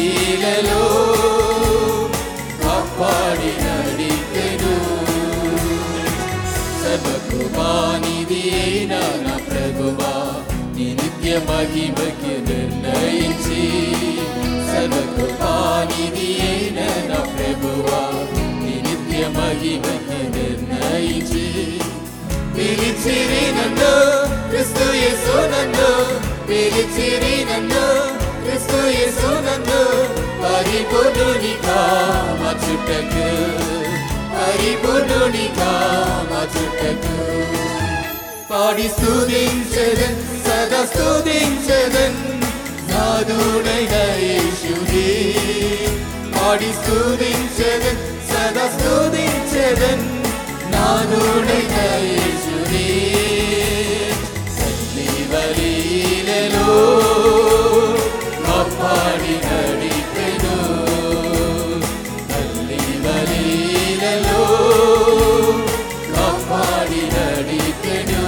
సర్వకృపానిధియే నా ప్రభువా నీ నిత్య మహిమకి నిర్ణయించి సర్వకృపానిధియే నా ప్రభువా నీ నిత్య మహిమకి నిర్ణయించి పిలిచిరి నన్ను క్రిస్తు యేసు నన్ను పిలిచిరి నన్ను క్రిస్తు యేసు నన్ను పరిపూర్ణునిగా మార్చుటకు పరిపూర్ణునిగా మార్చుటకు పాడి స్తుతించదన్ సదా స్తుతించదన్ నాదుడైన యేసుని పాడి స్తుతించదన్ సదా స్తుతించదన్ నాదుడైన యేసుని సన్నివలీలలో కాపాడి నడిపెను తల్లివలీలలో కాపాడి నడిపెను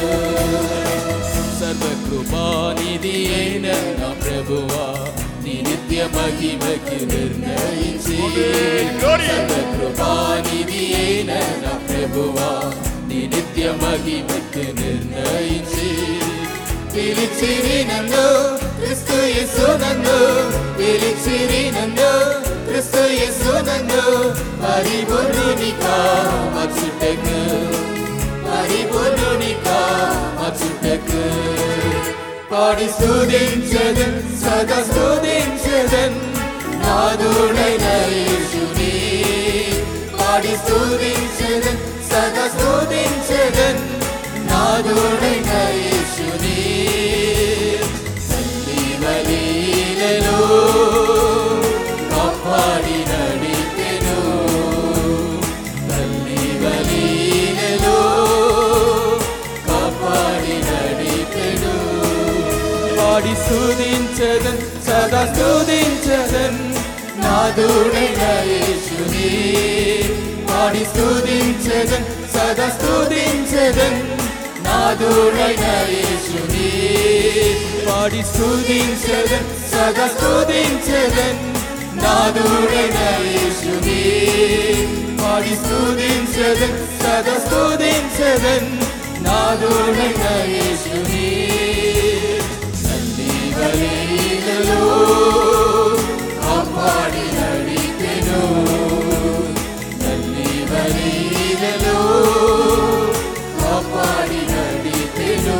సర్వకృపానిధి అయిన నా ప్రభువా నీ నిత్య మహిమకి నిర్ణయించి సర్వకృపానిధి అయిన నా ప్రభువా నీ నిత్య మహిమకి నిర్ణయించి పిలిచిరి నన్ను క్రిస్తు యేసు నన్ను పిలిచిరి నన్ను క్రిస్తు యేసు నన్ను పరిపూర్ణునిగా మార్చుటకు పరిపూర్ణునిగా మార్చుటకు పాడి స్తుతించదన్ సదా స్తుతించదన్ నాదుడైన యేసుని పాడి స్తుతించదన్ సదా స్తుతించదన్ నాదుడైన యేసుని సన్నివలీలలో కాపాడి నడిపెను తల్లివలీలలో కాపాడి నడిపెను పాడి స్తుతించదన్ సదా స్తుతించదన్ నాదుడైన యేసుని పాడి స్తుతించదన్ సదా స్తుతించదన్ నాదుడైన యేసుని పాడి స్తుతించదన్ సదా స్తుతించదన్ నాదుడైన యేసుని పాడి స్తుతించదన్ సదా స్తుతించదన్ నాదుడైన యేసుని సన్నివలీలలో కాపాడి నడిపెను సన్నివలీలలో కాపాడి నడిపెను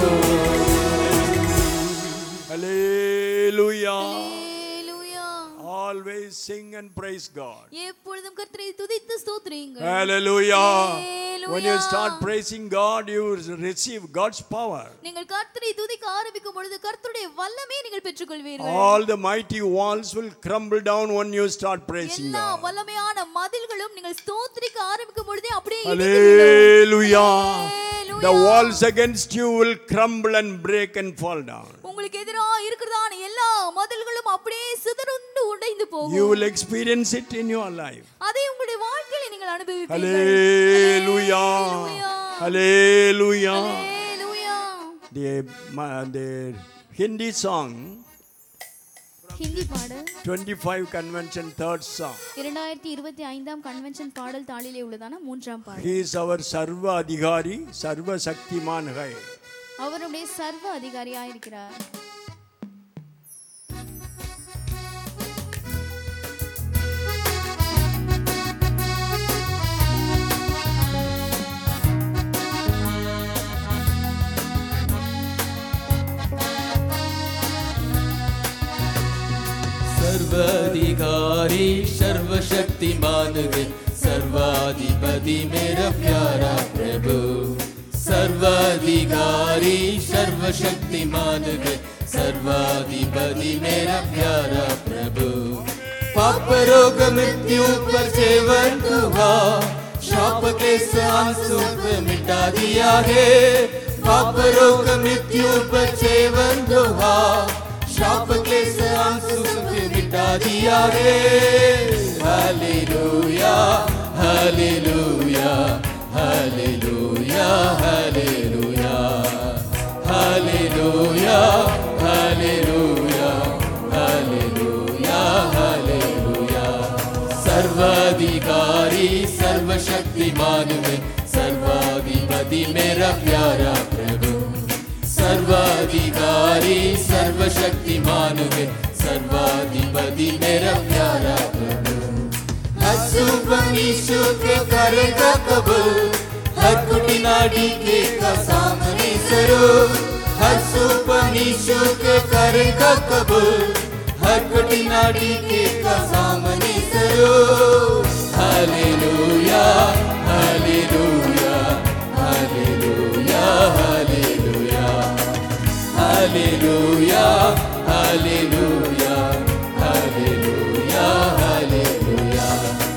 Hallelujah. Hallelujah. Always sing and praise God. எப்பொழுதும் கர்த்தரை துதித்து ஸ்தோத்திரியுங்கள் Hallelujah. When you Hallelujah. start praising God, you receive God's power. நீங்கள் கர்த்தரை துதிக்க ஆரம்பிக்கும் பொழுது கர்த்தருடைய வல்லமே நீங்கள் பெற்றுக்கொள்வீர்கள் All the mighty walls will crumble down when you start praising எல்லா God. வல்லமையான மதில்களும் நீங்கள் ஸ்தோத்திரிக்க ஆரம்பிக்கும் பொழுதே அப்படியே இடிந்து விழும். Hallelujah. Hallelujah. The walls against you will crumble and break and fall down. உங்களுக்கு எதிராக இருக்கிறதான எல்லா மதில்களும் அப்படியே சிதறுண்டு உடைந்து You போகும் will experience it in your life. அதை உங்களுடைய வாழ்க்கையில நீங்கள் அனுபவிப்பீர்கள் Hallelujah. Hallelujah. Hallelujah. The, ma- the Hindi song, Hindi பாடல் 25 Convention, third song. இரண்டாயிரத்தி இருபத்தி ஐந்தாம் கன்வென்ஷன் பாடல் தாளிலே உள்ளதான மூன்றாம் பாடல் He is our Sarva Adhikari, Sarva Shaktiman Hai. அவருடைய சர்வ அதிகாரியாயிருக்கிறார் सर्वाधिकारी सर्वशक्तिमान है सर्वाधिपति मेरा प्यारा प्रभु सर्वाधिकारी सर्वशक्तिमान है सर्वाधिपति मेरा प्यारा प्रभु पाप रोग मृत्यु पर सेवन हुआ शाप के आंसू पे मिटा दिया है पाप रोग मृत्यु पर सेवन हुआ शाप के आंसू पे मिटा दिया है hallelujah hallelujah hallelujah hallelujah hallelujah hallelujah hallelujah hallelujah सर्वाधिकारी सर्वशक्तिमान में सर्वाधिपति सर्वाधिपति मेरा प्यारा प्रभु सर्वाधिकारी सर्वशक्तिमान है सर्वाधिपति मेरा प्यारा प्रभु हर सुपनीशु के करेगा कबूल हर कुटी नाडी के का सामने स्वरूप हर सुपनीशु के करेगा कबूल हर कुटी नाडी के का सामने स्वरूप hallelujah hallelujah hallelujah hallelujah hallelujah hallelujah hallelujah hallelujah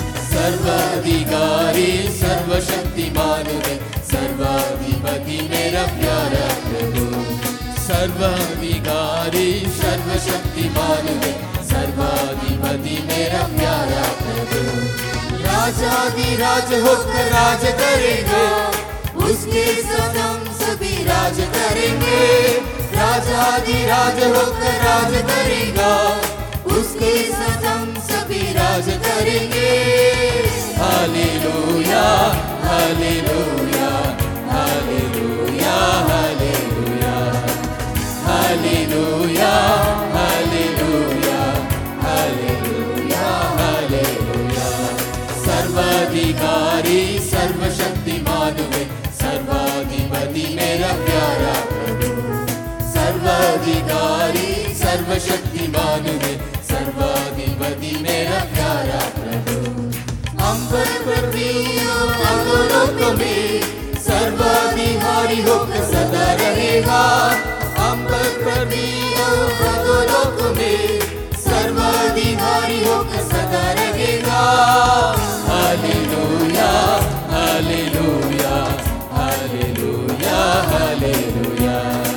सर्वाधिकारी सर्वशक्तिमान है सर्वाधिपति मेरा प्यारा प्रभु सर्वाधिकारी सर्वशक्तिमान है सर्वाधिपति मेरा प्यारा प्रभु राजाधिराज होकर राज करेगा उसके सदम सभी राज करेंगे राजाधिराज होकर राज करेगा उसके सदम सभी राज करेंगे hallelujah hallelujah hallelujah hallelujah hallelujah hallelujah hallelujah hallelujah सर्वाधिकारी सर्वशक्तिमान है सर्वाधिपति मेरा प्यारा प्रभु सर्वाधिकारी सर्वशक्तिमान है सर्वाधिपति मेरा प्यारा प्रभु अंबर पृथ्वियों अगोलोक में सर्वाधिकारी होकर सदा रहेगा अंबर पृथ्वियों अगोलोक में सर्वाधिकारी होकर सदा रहेगा hallelujah hallelujah hallelujah hallelujah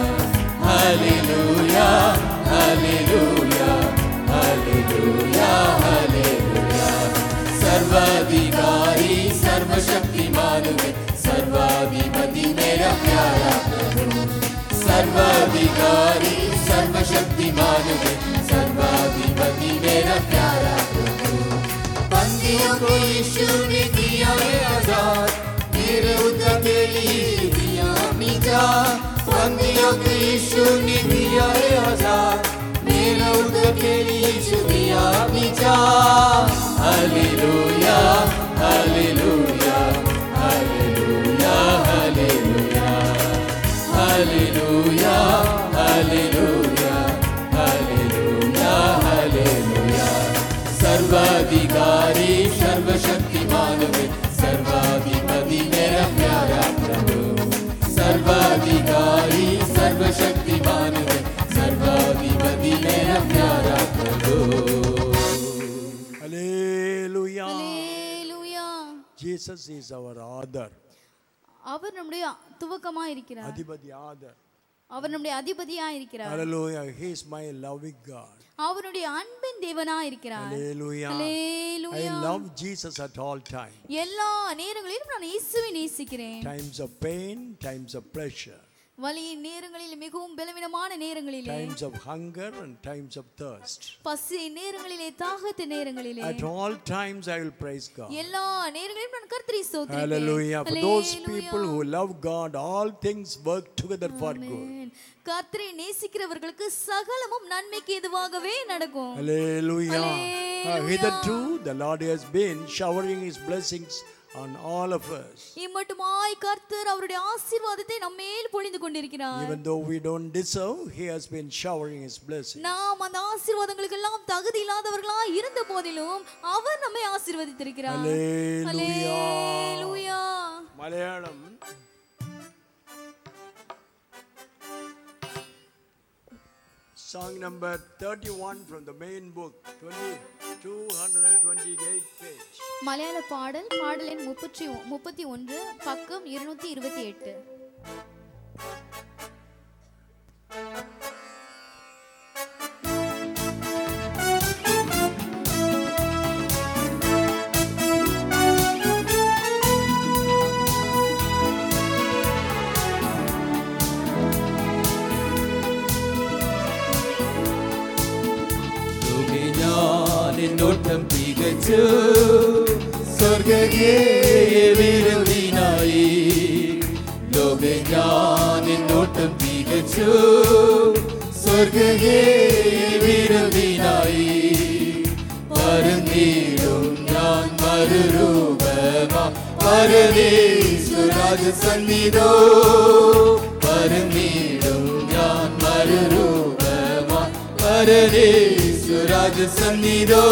hallelujah hallelujah hallelujah hallelujah सर्वाधिकारी सर्वशक्तिमान है सर्वाधिपति मेरा प्यारा प्रभु सर्वाधिकारी सर्वशक्तिमान है सर्वाधिपति मेरा प्यारा प्रभु बंदियों को यीशु ने किया है आजाद मेरे उद्धार के लिए दिया अपनी जान बंदियों को यीशु ने दिया है आजाद मेरे उद्धार के लिए यीशु दिया अपनी जान hallelujah hallelujah hallelujah hallelujah hallelujah hallelujah hallelujah hallelujah सर्वाधिकारी सर्वशक्तिमान है सर्वाधिपति मेरा प्यारा प्रभु सर्वाधिकारी सर्वशक्तिमान है सर्वाधिपति मेरा प्यारा प्रभु Hallelujah. Hallelujah Jesus is our author. அவர் நம்முடைய துவக்கமா இருக்கிறார் Adhipati author. அவர் நம்முடைய அதிபதியா இருக்கிறார் Hallelujah. He is my loving God. அவருடைய அன்பின் தேவனா இருக்கிறார் Hallelujah. I hallelujah love Jesus at all times. எல்லா நேரங்களிலும் நான் இயேசுவை நேசிக்கிறேன் Times of pain, times of pleasure, வலியின் நேரங்களில் மிகவும் பலவீனமான நேரங்களிலே times of hunger and times of thirst. பசி நேரங்களிலே தாகத்து நேரங்களிலே At all times I will praise God. எல்லா நேரங்களிலும் நான் கர்த்தரை ஸ்தோத்திரிப்பேன் Hallelujah. For those Hallelujah. people who love God, all things work together for good. Amen. கர்த்தரை நேசிக்கிறவர்களுக்கு சகலமும் நன்மைக்கு எதுவாகவே நடக்கும் Hallelujah. Uh, Hallelujah. hitherto, the Lord has been showering His blessings on all of us. இம்மட்டுமாய் கர்த்தர் அவருடைய ஆசீர்வாதத்தை நம்மேல் பொழிந்து கொண்டிருக்கிறார் Even though we don't deserve, He has been showering His blessings. நாம் அந்த ஆசீர்வாதங்களுக்கு எல்லாம் தகுதி இல்லாதவர்களா இருந்த போதிலும் அவர் நம்மை ஆசீர்வதித்திருக்கிறார் Hallelujah. Hallelujah. Malayalam. Song number 31 from the main book, 20, 228 page. மலையாள பாடல் பாடல் எண் முப்பத்தி ஒ- முப்பத்தி ஒன்று பக்கம் இருநூத்தி இருபத்தி எட்டு ഞാൻ എന്നോട്ടം തികച്ചു സ്വർഗേ വിരുന്നിനായി ലോകെ ഞാൻ എന്നോട്ടം തികച്ചു സ്വർഗയെ വിരുദിനായി പരന്നീടും ഞാൻ മറുരൂപമാ പരദേശുരാജ സന്നിധോ പരന്നീടും ഞാൻ മറുരൂപമാ പരദേശുരാജ സന്നിധോ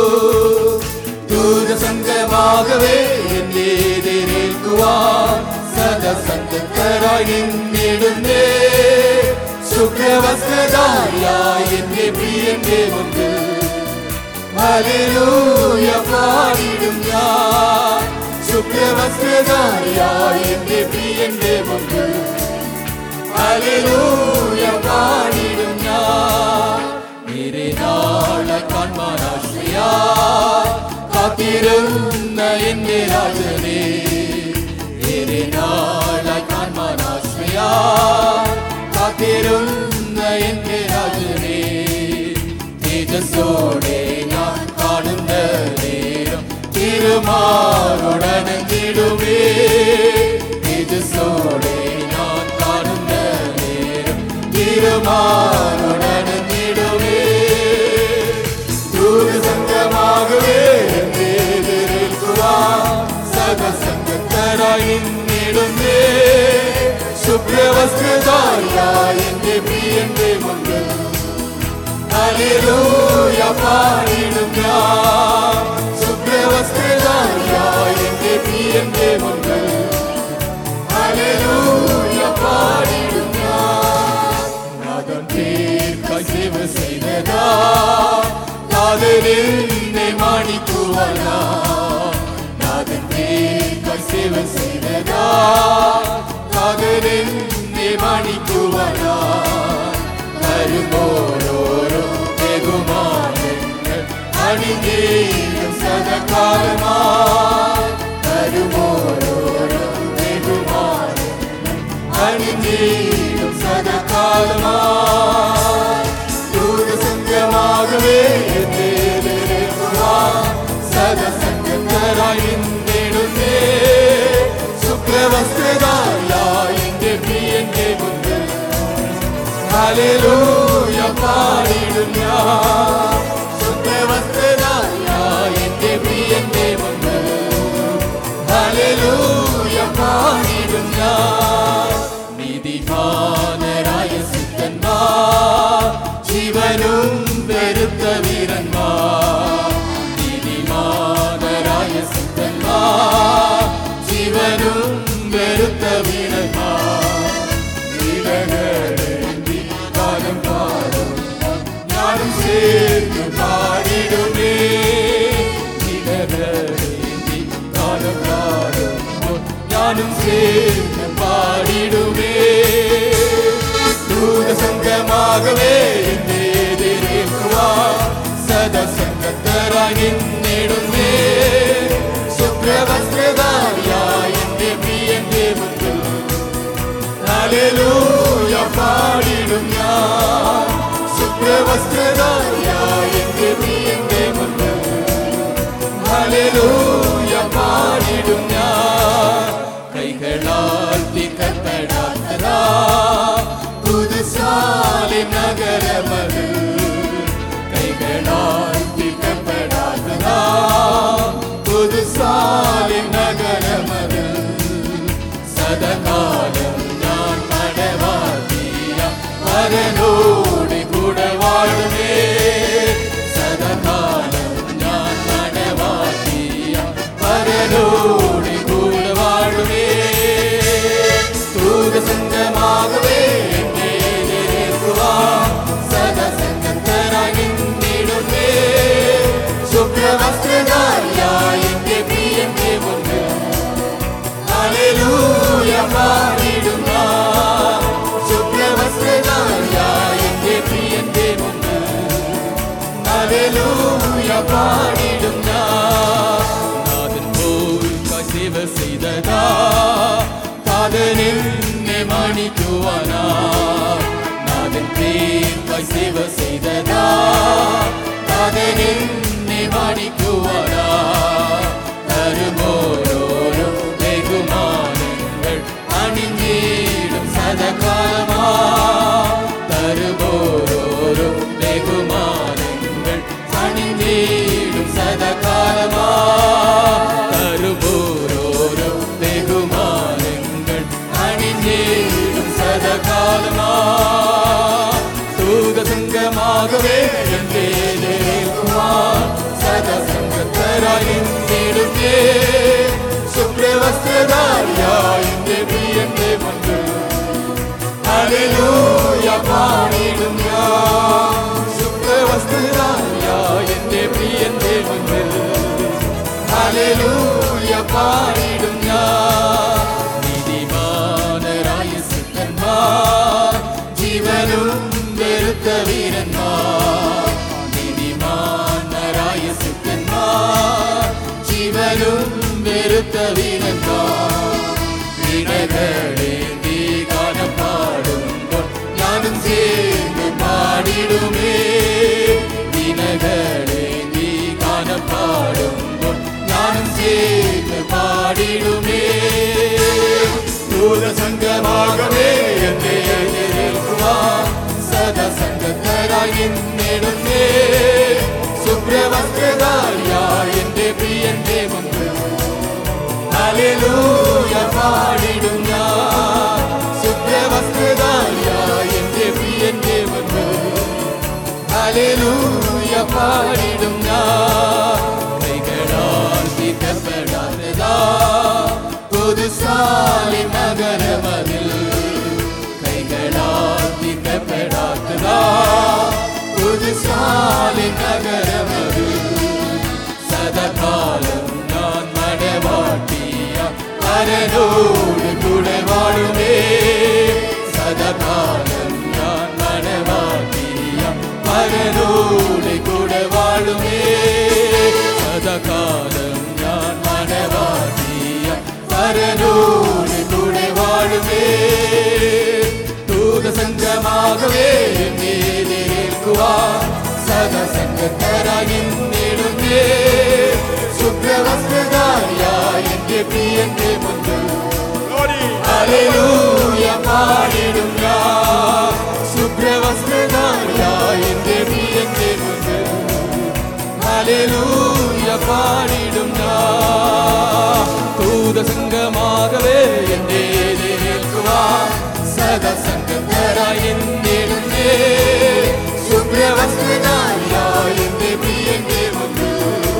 ദൂരസംഗമാകവേ എന്നെ എതിരേൽക്കുവാൻ സദസംഗത്തരായി നിന്നിടുന്നേ ശുക്രവസ്ത്രധാരിയായി എന്റെ പ്രിയന്റെ മുൻപിൽ ഹല്ലേലൂയ പാടിടും ഞാൻ ശുക്രവസ്ത്രധാരിയായി എന്റെ പ്രിയന്റെ മുൻപിൽ ഹല്ലേലൂയ പാടിടും ഞാൻ നിരെ നാളെ കാൺമാനാശ്രയാ കാത്തിരുന്ന എന്റെ രാജനെ നിരെ നാളെ കാൺമാനാശ്രയാ കാത്തിരുന്ന എന്റെ രാജനെ തേജസ്സോടെ ഞാൻ കാണുന്ന നേരം തിരുമാറുടനങ്ങിടുമേ തേജസ്സോടെ ഞാൻ കാണുന്ന നേരം തിരുമാറുടനങ്ങിടുമേ ദൂരസംഗമാകവേ എന്നെ എതിരേൽക്കുവാൻ സദസംഗത്തരായി നിന്നിടുന്നേ ശുഭ്രവസ്ത്രധാരിയായി എന്റെ പ്രിയന്റെ മുൻപിൽ ഹല്ലേലൂയ പാടിടും ഞാൻ ശുഭ്രവസ്ത്രധാരിയായി എന്റെ പ്രിയന്റെ മുൻപിൽ ഹല്ലേലൂയ പാടിടും ഞാൻ നാദം തീർക്കായി സേവ ചെയ്തതാ കാതലിനെ മാണിക്കുവാനാ നാദം തീർക്കായി സേവ ചെയ്തതാ കാതലിനെ മാണിക്കുവാനാ വരുമ്പോരോരോ ബഹുമാനങ്ങൾ അണിഞ്ഞേരും സദകാലമായി വരുമ്പോരോരോ ബഹുമാനങ്ങൾ അണിഞ്ഞേരും സദകാലമായി ദൂരസംഗമാകവേ സദസംഗത്തരായി നേടുന്നേ ശുക്രവസ്ത്രധാരിയായി എന്റെ പ്രിയന്റെ മുൻപിൽ ഹല്ലേലൂയ പാടിടും ഞാൻ ശുദ്ധവസ്ത്രധാരിയായി എന്റെ പ്രിയന്റെ മുൻപിൽ ഹല്ലേലൂയ പാടിടും ഞാൻ നീതിമാനരായ സിദ്ധന്മാർ ജീവനും വെറുത്ത വീരന്മാർ നീതിമാനരായ സിദ്ധന്മാർ ജീവനും വെറുത്ത വീരന്മാർ വീരകളേന്തി കാലം പാടും ഞാനും ചേർന്ന് പാടിടുമേ വീരകളേന്തി കാലം പാടുമ്പോൾ ഞാനും ചേർന്ന് പാടിടുമേ ദൂരസംഗമാകവേ എന്നെ എതിരേൽക്കുവാൻ സദസംഗത്തരായി നിന്നിടുന്നേ ശുഭ്രവസ്ത്രധാരിയായി എന്റെ പ്രിയന്റെ മുൻപിൽ ഹല്ലേലൂയ പാടിടും ഞാൻ ശുഭ്രവസ്ത്രധാരിയായി എന്റെ പ്രിയന്റെ മുൻപിൽ ഹല്ലേലൂയ പാടിടും ഞാൻ കൈകളാൽ തികപ്പെടാത്തതാ പുതുസാലി നഗരമത് കൈകളാൽ തികപ്പെടാത്തതാ പുതുസാലി നഗരമത് സദകാലം ഞാൻ മടവാക്കിയ പരനോടി കൂടെ വാഴുമേ സദകാലം ഞാൻ മടവാക്കിയ പരനോടി കൂടെ വാഴുമേ ദൂരസംഗമാകവേ എന്നെ എതിരേൽക്കുവാൻ സദസംഗത്തരായി നിന്നിടുന്നേ ശുഭ്രവസ്ത്രധാരിയായി എന്റെ പ്രിയന്റെ മുൻപിൽ ഹല്ലേലൂയ പാടിടും ഞാൻ ശുഭ്രവസ്ത്രധാരിയായി എന്റെ പ്രിയന്റെ മുൻപിൽ ഹല്ലേലൂയ പാടിടും ഞാൻ നാഥൻ പോൽക്കായി സേവ ചെയ്തതാ കാതനെന്നെ മാണിക്കുവാനാ നാഥൻ പേർക്കായി സേവ ചെയ്തതാ കാതനെന്നെ മാണിക്കുവാനാ തരുമോരോരോ ബഹുമാനങ്ങൾ അണിഞ്ഞേ சதகாலமா தருவோரோரும் வெகுமானங்கள் அணிந்தீடும் சதகாலமா தருவோரோரும் வெகுமானங்கள் அணிந்தீடும் சதகாலமா தூத சங்கமாகவே என் தேகுமார் சத சங்கத்தராய் நின்றிடுமே சுப்ரவஸ்திரதாரியா இந்த பிரியந்தே மன்று ஹalleluya பாடிடும் யா சுப்ரவஸ்திரதாரியா இந்த பிரியந்தே மன்று ஹalleluya பாடிடும் யா நீதிமானராய சித்தன்மார் ஜீவனும் வெறுத்த வீரன்மார் நீதிமானராய சித்தன்மார் ஜீவனும் வெறுத்த வீரன்மார் வீரர்களேந்தி கானம் பாடும்போல் ஞானம் சேர்ந்து பாடிடுமே வீரர்களேந்தி கானம் பாடும்போல் ஞானம் சேர்ந்து பாடிடுமே தூத சங்கமாகவே என்னை எதிர்க்குவார் சதா சங்கத்தராய் நெடுமே சுப்ரவஸ்திரதாரியா எന്റെ பிரியன் தேவந்து ഹല്ലേലൂയ പാടിടും ഞാൻ സുപ്രവസ്ത്രധാരിയ എന്റെ പ്രിയൻ ദേവന് ഹല്ലേലൂയ പാടിടും ഞാൻ കൈകളാൽ തീർക്കപ്പെടാത്തതാ പുതുസാലി നഗരമതിൽ കൈകളാൽ തീർക്കപ്പെടാത്തതാ പുതുസാലി നഗരമതിൽ സദകാലം ഞാൻ മടവാട്ടിയ പരനോട് കൂടെ വാഴുമേ സദകാലം ഞാൻ മടവാട്ടിയ പരനോട് കൂടെ വാഴുമേ സദകാലം ഞാൻ മടവാട്ടിയ പരനോട് കൂടെ വാഴുമേ ദൂതസംഘമാകവേ നേരിൽക്കുവാൻ സദസംഘത്തരായി നേടുന്നേ ശുഭ്രവസ്ത്രധാരിയ എന്റെ പ്രിയന്റെ മുന്നിൽ ഹല്ലേലൂയ പാടിടും ഞാൻ ശുഭ്രവസ്ത്രധാരിയ എന്റെ പ്രിയന്റെ മുന്നിൽ ഹല്ലേലൂയ പാടിടും ഞാൻ ദൂതസംഘമാകവേ എന്റെ എതിരേൽക്കുവാൻ സദസംഘത്തരായി നേടുന്നേ ശുഭ്രവസ്ത്രധാരിയ എന്റെ പ്രിയന്റെ മുന്നിൽ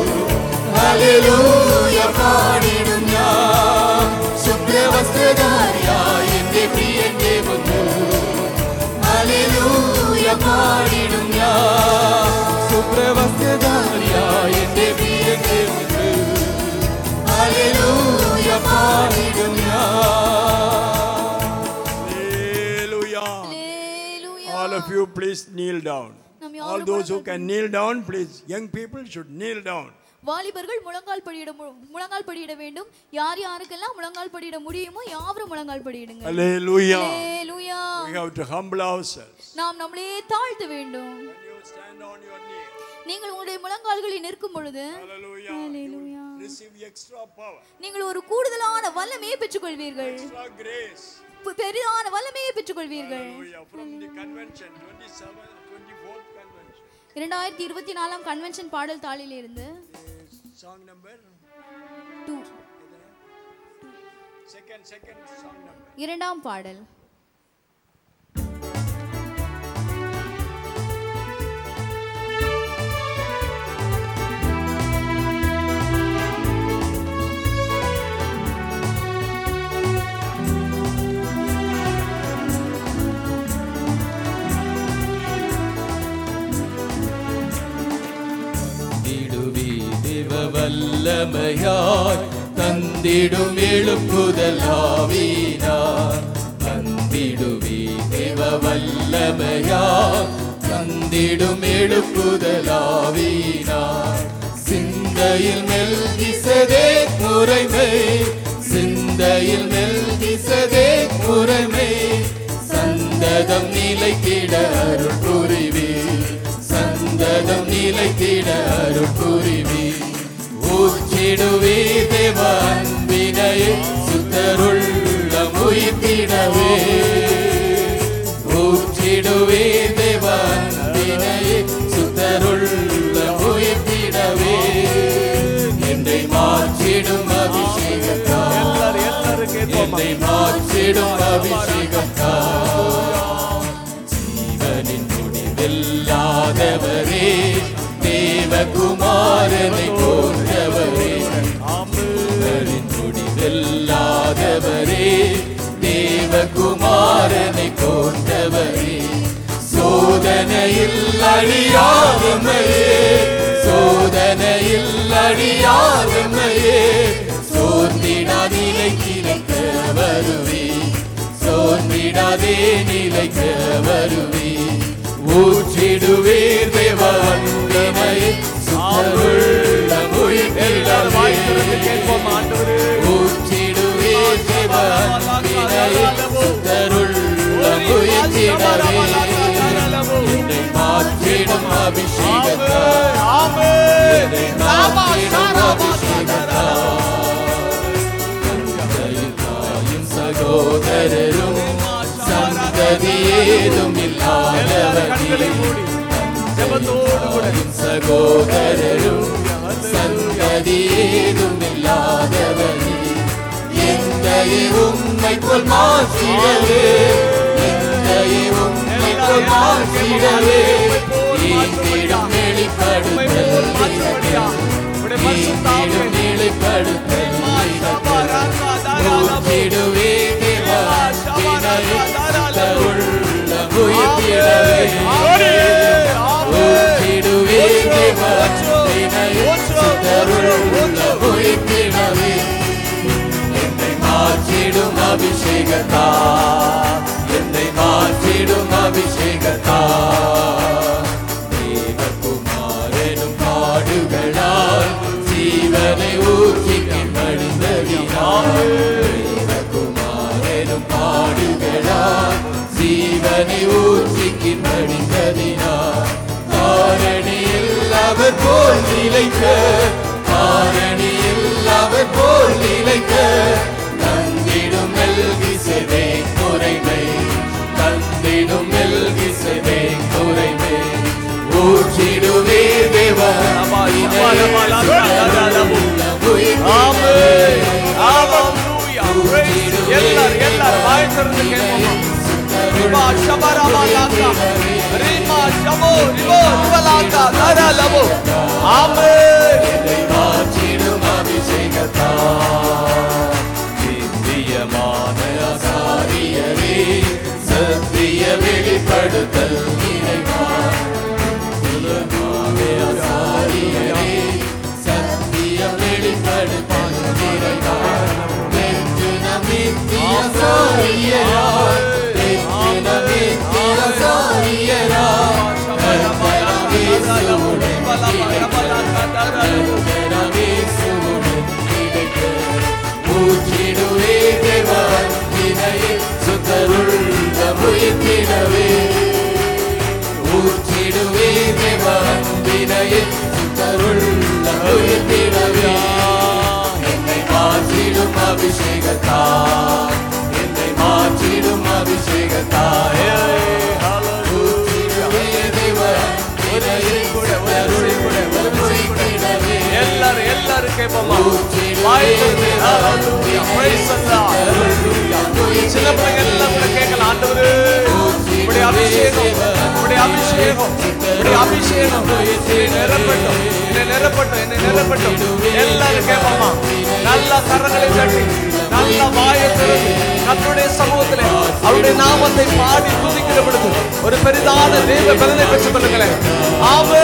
ഹല്ലേലൂയ പാടിടും ഞാൻ ശുഭ്രവസ്ത്രധാരിയ എന്റെ പ്രിയന്റെ മുന്നിൽ ഹല്ലേലൂയ പാടിടും ഞാൻ ശുഭ്രവസ്ത്രധാരിയ എന്റെ പ്രിയന്റെ മുന്നിൽ ഹല്ലേലൂയ പാടിടും ഞാൻ Hallelujah. Hallelujah. All of you, please kneel down. நாம் All யாரும் those who முழங்கால் can kneel down, please. Young people should kneel down. வாலிபர்கள் முழங்கால் படியிட மு- முழங்கால் படியிட வேண்டும் யார் யாருக்கெல்லாம் முழங்கால் படியிட முடியுமோ யாவரும் முழங்கால் படியிடுங்க Hallelujah. Hallelujah. We have to humble ourselves. நாம் நம்மளே தாழ்த்த வேண்டும் When you stand on your knee, நீங்கள் உங்களுடைய முழங்கால்களில் நிற்கும் பொழுது hallelujah, Hallelujah. you receive extra power, நீங்கள் ஒரு கூடுதலான வல்லமையை பெற்றுக்கொள்வீர்கள் extra grace. பு- பெரிதான வல்லமையை பெற்றுக்கொள்வீர்கள் Hallelujah. From the convention, 27th, 24th convention. இரண்டாயிரத்தி இருபத்தி நாலாம் கன்வென்ஷன் பாடல் தாளில் இருந்து Uh, Song number? Two Second, second song number. இரண்டாம் பாடல் திடுவி தேவ வல்லமையாய் தந்திடும் எழுப்புதல் ஆவினார் தந்திடுவி தேவ வல்லமையாய் தந்திடும் எழுப்புதல் ஆவினார் சிந்தையில் மெல்கிசதே முறைமை சிந்தையில் மெல்கிசதே முறைமை சந்ததம் நிலைத்திட அருள் புரிவீர் சந்ததம் நிலைத்திட அருள் புரிவீர் ஊற்றிடுவே தேவ அன்பினையே சுத்தருள்ள உயிர்த்திடவே மாற்றிடும் அபிஷேகத்தால் ஜீவனின் முடிவில்லாதவரே தேவகுமாரனை போன்றவரே ஜீவனின் முடிவில்லாதவரே தேவகுமாரனை போன்றவரே சோதனையில் அழியாதமையே சோதனையில் அழியாதமையே சோர்ந்திடாதே நிலைக்க வருவே சோர்ந்திடாதே நிலைக்க வருவே ஊற்றிடுவீர் தேவன்மை சுத்தருள்ள மொழிகளவே ஊற்றிடுவீர் தேவன்மை சுத்தருள்ள மொழிகளவே என்னை மாற்றிடும் அபிஷேகத்தால் என்னை மாற்றிடும் அபிஷேகத்தால் தாயும் சகோதரரும் சந்ததியேதும் இல்லாதவனே தாயும் சகோதரரும் சந்ததியேதும் இல்லாதவனே எந்தையை உம்மை போல் மாற்றிடவே எந்தையை உம்மை போல் மாற்றிடவே ஈந்திடும் வெளிப்படுத்தல் ஈந்திடும் வெளிப்படுத்தல் ஊற்றிடுவே உள்ள உயிர்த்திடவே ஊற்றிடுவே உள்ள உயிர்த்திடவே என்னை மாற்றிடும் அபிஷேகத்தா என்னை மாற்றிடும் அபிஷேகத்தா தேவகுமாரனும் பாடுகளால் ஜீவனை ஊற்றி மடிந்ததினால் தேவகுமாரனும் பாடுகளால் ஜீவனை ஊற்றி மடிந்ததினால் காரணியில் அவர் போல் நிலைக்க காரணியில் அவர் போல் நிலைக்க தந்திடும் மெல்கிசதே குறைமை தந்திடும் மெல்கிசதே குறைமை ஊற்றிடுவே தேவா எல்லாரும் எல்லாரும் வாய் திறந்து கேட்போமா ரிபா ஷபரபாலாக்கா ரிமா ஷபோ ரிபோ ரிபலாக்கா தரலபோ ஆமென் என்னை மாற்றிடும் அபிஷேகத்தா நித்தியமான அசாரியரே சத்திய வெளிப்படுத்தல் இறைவா நித்தியமான அசாரியரே சத்திய வெளிப்படுத்தல் இறைவா வென்று நமித்திய சாரியரா வென்று நமித்திய சாரியரா கர்த்தராவே சுவுடன் ஊற்றிடுவே தேவன் வினையை சுத்தருள்ள முயற்றிடவே ஊற்றிடுவே தேவன் வினையை சுத்தருள்ள முயற்றிடவே என்னை மாற்றிடும் அபிஷேகத்தா என்னை மாற்றிடும் அபிஷேகத்தா ஊற்றிடுவே தேவன் வினையை சுத்தருள்ள முயற்றிடவே எல்லாரும் எல்லாரும் கேட்போமா வாய் திறந்து ஹalleluya praise the Lord சின்ன பிள்ளைங்க எல்லாம் கூட கேட்கலாம் ஆண்டவரே உடைய அபிஷேகம் உடைய அபிஷேகம் உடைய அபிஷேகம் என்னை நிரப்பட்டும் என்னை நிரப்பட்டும் என்னை நிரப்பட்டும் எல்லாரும் கேட்போமா நல்ல கரங்களை தட்டி நல்ல வாயை திறந்து கர்த்தருடைய சமூகத்திலே அவருடைய நாமத்தை பாடி துதிக்கிற பொழுது ஒரு பெரிதான தெய்வ பலனை பெற்றுக் கொள்ளுங்களேன் ஆவே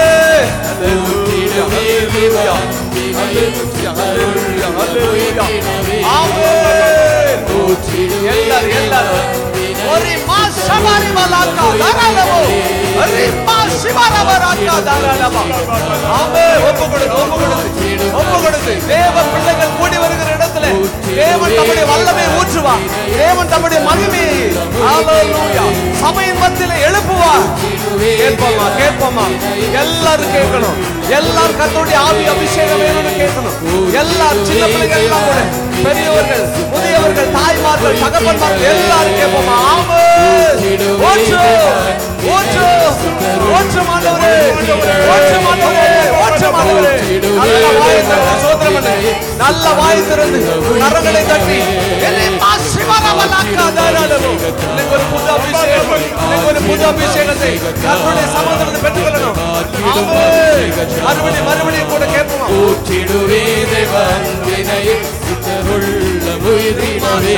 எல்லாரும் எல்லாரும் ஒரு மாசமாரி மலாக்கா தாராளமோ ஒரு மாசிமாரவராக்கா தாராளமா ஆமே ஒப்பு கொடுத்து ஒப்பு கொடுத்து ஒப்பு கொடுத்து தேவ பிள்ளைகள் கூடி வருகிற இடத்துல தேவன் தம்முடைய வல்லமை ஊற்றுவார் தேவன் தம்முடைய மகிமையை ஹalleluya சபையின் மத்தியிலே எழுப்புவார் கேட்போமா கேட்போமா எல்லாரும் கேட்கணும் எல்லாரும் கர்த்தருடைய ஆவி அபிஷேகம் வேணும்னு கேட்கணும் எல்லாரும் சின்ன பிள்ளைகள் எல்லாம் கூட பெரியவர்கள் முதியவர்கள் தாய்மார்கள் தகப்பன்மார்கள் எல்லாரும் கேட்போமா ஆமே ஓச்சு ஓச்சு ஓச்சு மாண்டவரே ஓச்சு மாண்டவரே ஓச்சு மாண்டவரே நல்லா வாயை திறந்து சோத்திரம் பண்ணு நல்ல வாய் திறந்து கரங்களை தட்டி எரிமா சிவரவலாக்கா தாராளமோ இன்னைக்கு ஒரு புது அபிஷேகம் இன்னைக்கு ஒரு புது அபிஷேகத்தை கர்த்தருடைய சமாதானத்தை பெற்றுக்கொள்ளணும் ஆமென் மறுபடியும் மறுபடியும் கூட கேட்போமா ஊற்றிடுவே தேவன் வினையை சித்தருள்ள உயிரினவே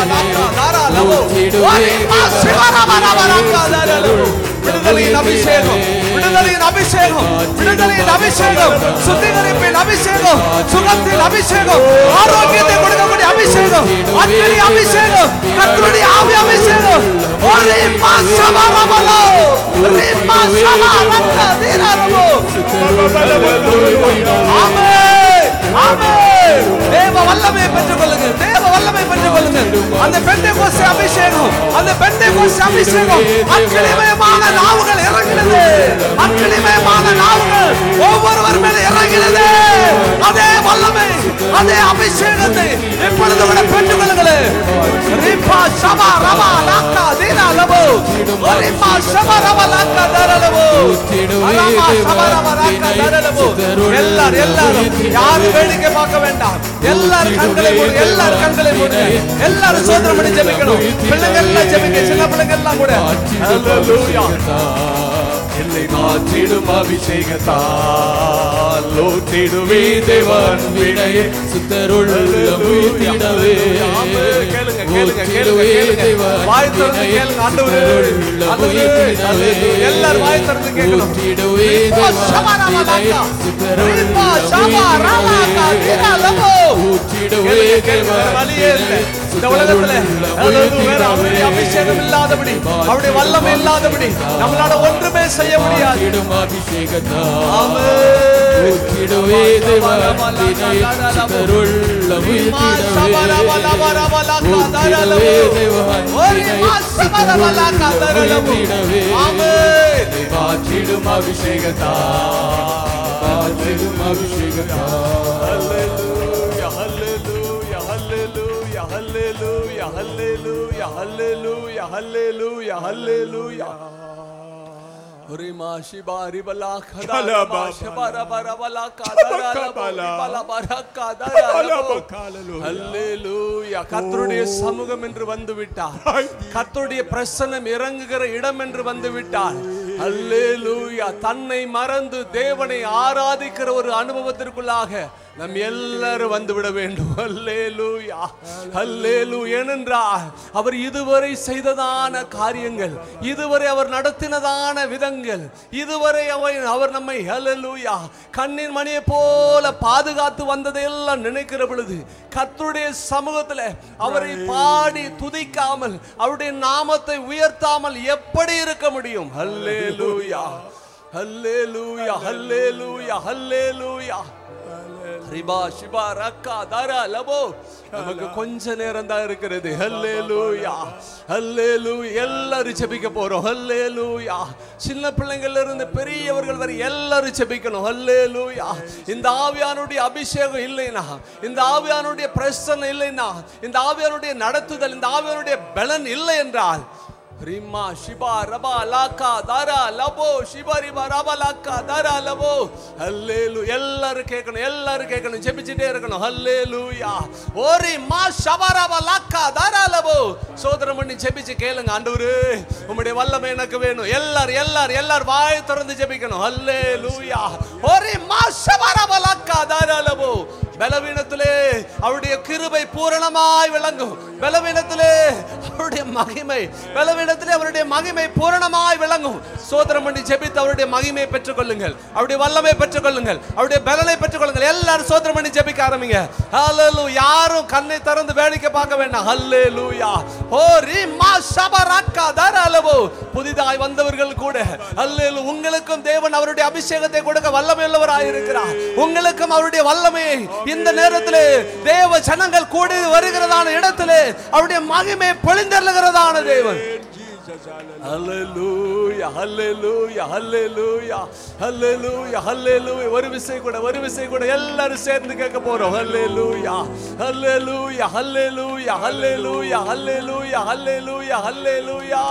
விடுதலையின் அபிஷேகம் விடுதலையின் அபிஷேகம் விடுதலையின் அபிஷேகம் சுத்திகரிப்பின் அபிஷேகம் சுகத்தின் அபிஷேகம் ஆரோக்கியத்தை கொடுக்கக்கூடிய அபிஷேகம் அக்கினி அபிஷேகம் கர்த்தருடைய ஆவி அபிஷேகம் ஒரே மாசமரமலோ ஒரே மாசமரக்க வீரரமோ ஆமென் ஆமென் தேவ வல்லமை பெற்றுக் கொள்ளுங்கள் தேவ வல்லமை பெற்றுக் கொள்ளுங்கள் அந்த பெண்டை கோசை அபிஷேகம் அந்த பெண்டை கோசை அபிஷேகம் அக்கிளிமயமான நாவுகள் இறங்கினது அக்கிளிமயமான நாவுகள் ஒவ்வொருவர் மேல இறங்கினது அதே வல்லமை அதே அபிஷேகத்தை இப்பொழுது கூட பெற்றுக் கொள்ளுங்கள் ரிப்பா சபா ரபா லாக்கா தீனா லபோ ரிப்பா சபா ரபா லாக்கா தர லபோ ரபா சபா ரபா லாக்கா தர லபோ எல்லாரும் எல்லாரும் யாரும் வேடிக்கை பார்க்க வேண்டாம் எல்லாரும் கண்களை மூடு எல்லாரும் கண்களை மூடு எல்லாரும் சோதனை பண்ணி ஜெபிக்கணும் பிள்ளைங்க எல்லாம் ஜெபிக்க சின்ன பிள்ளைங்க எல்லாம் கூட Hallelujah. என்னை மாற்றிடும் அபிஷேகத்தால் ஊற்றிடுவே தேவன் வினையை சித்தருள்ள உயிர்த்திடவே ஆமென். கேளுங்க, கேளுங்க, கேளுங்க, கேளுங்க. வாய் திறந்து கேளுங்க, ஆண்டவரே. ஆண்டவரே, hallelujah. எல்லாரும் வாய் திறந்து கேட்கணும். ஊற்றிடுவே ரிப்பா சபா ரபா லாக்கா. ரிப்பா சபா ரபா லாக்கா தீனா லபோ ஊற்றிடுவே கேளுங்க, கேளுங்க. வேற வழியே இல்லை. இந்த உலகத்துல அதாவது வேற அவருடைய அபிஷேகம் இல்லாதபடி அவருடைய வல்லமை இல்லாதபடி நம்மளால ஒன்றுமே செய்ய முடியாது இடும் அபிஷேகத்தால் ஆமென். ஊற்றிடுவே தேவன் வினையை சித்தருள்ள மாற்றிடும் அபிஷேகத்தா மாற்றிடும் அபிஷேகத்தா கர்த்தருடைய சமூகம் என்று வந்து விட்டார் கர்த்தருடைய பிரசன்னம் இறங்குகிற இடம் என்று வந்து விட்டார் அல்லேலூயா தன்னை மறந்து தேவனை ஆராதிக்கிற ஒரு அனுபவத்திற்குள்ளாக நம் எல்லாரும் வந்து விட வேண்டும் அல்லேலூயா அல்லேலூ ஏனென்றால் அவர் இதுவரை செய்ததான காரியங்கள் இதுவரை அவர் நடத்தினதான விதங்கள் இதுவரை அவர் அவர் நம்மை அல்லேலூயா கண்ணின் மணியை போல பாதுகாத்து வந்ததை எல்லாம் நினைக்கிற பொழுது கர்த்தருடைய சமூகத்தில் அவரை பாடி துதிக்காமல் அவருடைய நாமத்தை உயர்த்தாமல் எப்படி இருக்க முடியும் அல்லேலூயா அல்லேலூயா அல்லேலூயா அல்லேலூயா ரிபா ஷிபா ரக்கா தாரா லபோ நமக்கு கொஞ்ச நேரம் தான் இருக்கிறது ஹல்லேலூயா ஹல்லேலூயா எல்லாரும் ஜெபிக்க போறோம் ஹல்லேலூயா சின்ன பிள்ளைங்கள்ல இருந்து பெரியவர்கள் வரை எல்லாரும் ஜெபிக்கணும் ஹல்லேலூயா இந்த ஆவியானுடைய அபிஷேகம் இல்லைனா இந்த ஆவியானுடைய பிரசன்னம் இல்லைனா இந்த ஆவியானுடைய நடத்துதல் இந்த ஆவியானுடைய பலன் இல்லை என்றால் ரிம்மா ஷிபா ரபா லாக்கா தாரா லபோ ஷிபா ரிபா ரபா லாக்கா தாரா லபோ ஹல்லேலு எல்லாரும் கேட்கணும் எல்லாரும் கேட்கணும் ஜெபிச்சிட்டே இருக்கணும் ஹல்லேலூயா ஓரி மா ஷபா ரபா லாக்கா தாரா லபோ சோதரம் பண்ணி ஜெபிச்சு கேளுங்க ஆண்டவரே உம்முடைய வல்லமை எனக்கு வேணும் எல்லாரும் எல்லாரும் எல்லாரும் வாய் திறந்து ஜெபிக்கணும் ஹல்லேலூயா ஓரி மா ஷபா ரபா லாக்கா தாரா லபோ பலவீனத்திலே அவருடைய கிருபை பூரணமாய் விளங்கும் பலவீனத்திலே அவருடைய மகிமை பலவீனத்திலே அவருடைய மகிமை பூரணமாய் விளங்கும் சோதரம் பண்ணி ஜெபித்து அவருடைய மகிமையை பெற்றுக் கொள்ளுங்கள் அவருடைய வல்லமை பெற்றுக் கொள்ளுங்கள் அவருடைய பலனை பெற்றுக் கொள்ளுங்கள் எல்லாரும் சோதரம் பண்ணி ஜெபிக்க ஆரம்பிங்க ஹalleluya யாரும் கண்ணை திறந்து வேடிக்கை பார்க்க வேண்டாம் ஹalleluya ஓ ரிமா ஷபரக்கா தரலவோ புதிதாய் வந்தவர்கள் கூட ஹalleluya உங்களுக்கும் தேவன் அவருடைய அபிஷேகத்தை கொடுக்க வல்லமை உள்ளவராய் இருக்கிறார் உங்களுக்கும் அவருடைய வல்லமையை இந்த நேரத்திலே தேவ ஜனங்கள் கூடி வருகிறதான இடத்திலே அவருடைய மகிமை பொழிந்தருகிறதான தேவன் ஹalleluya ஹalleluya ஹalleluya ஹalleluya ஹalleluya ஒரு விசை கூட ஒரு விசை கூட எல்லாரும் சேர்ந்து கேட்க போறோம் ஹalleluya ஹalleluya ஹalleluya ஹalleluya ஹalleluya ஹalleluya ஹalleluya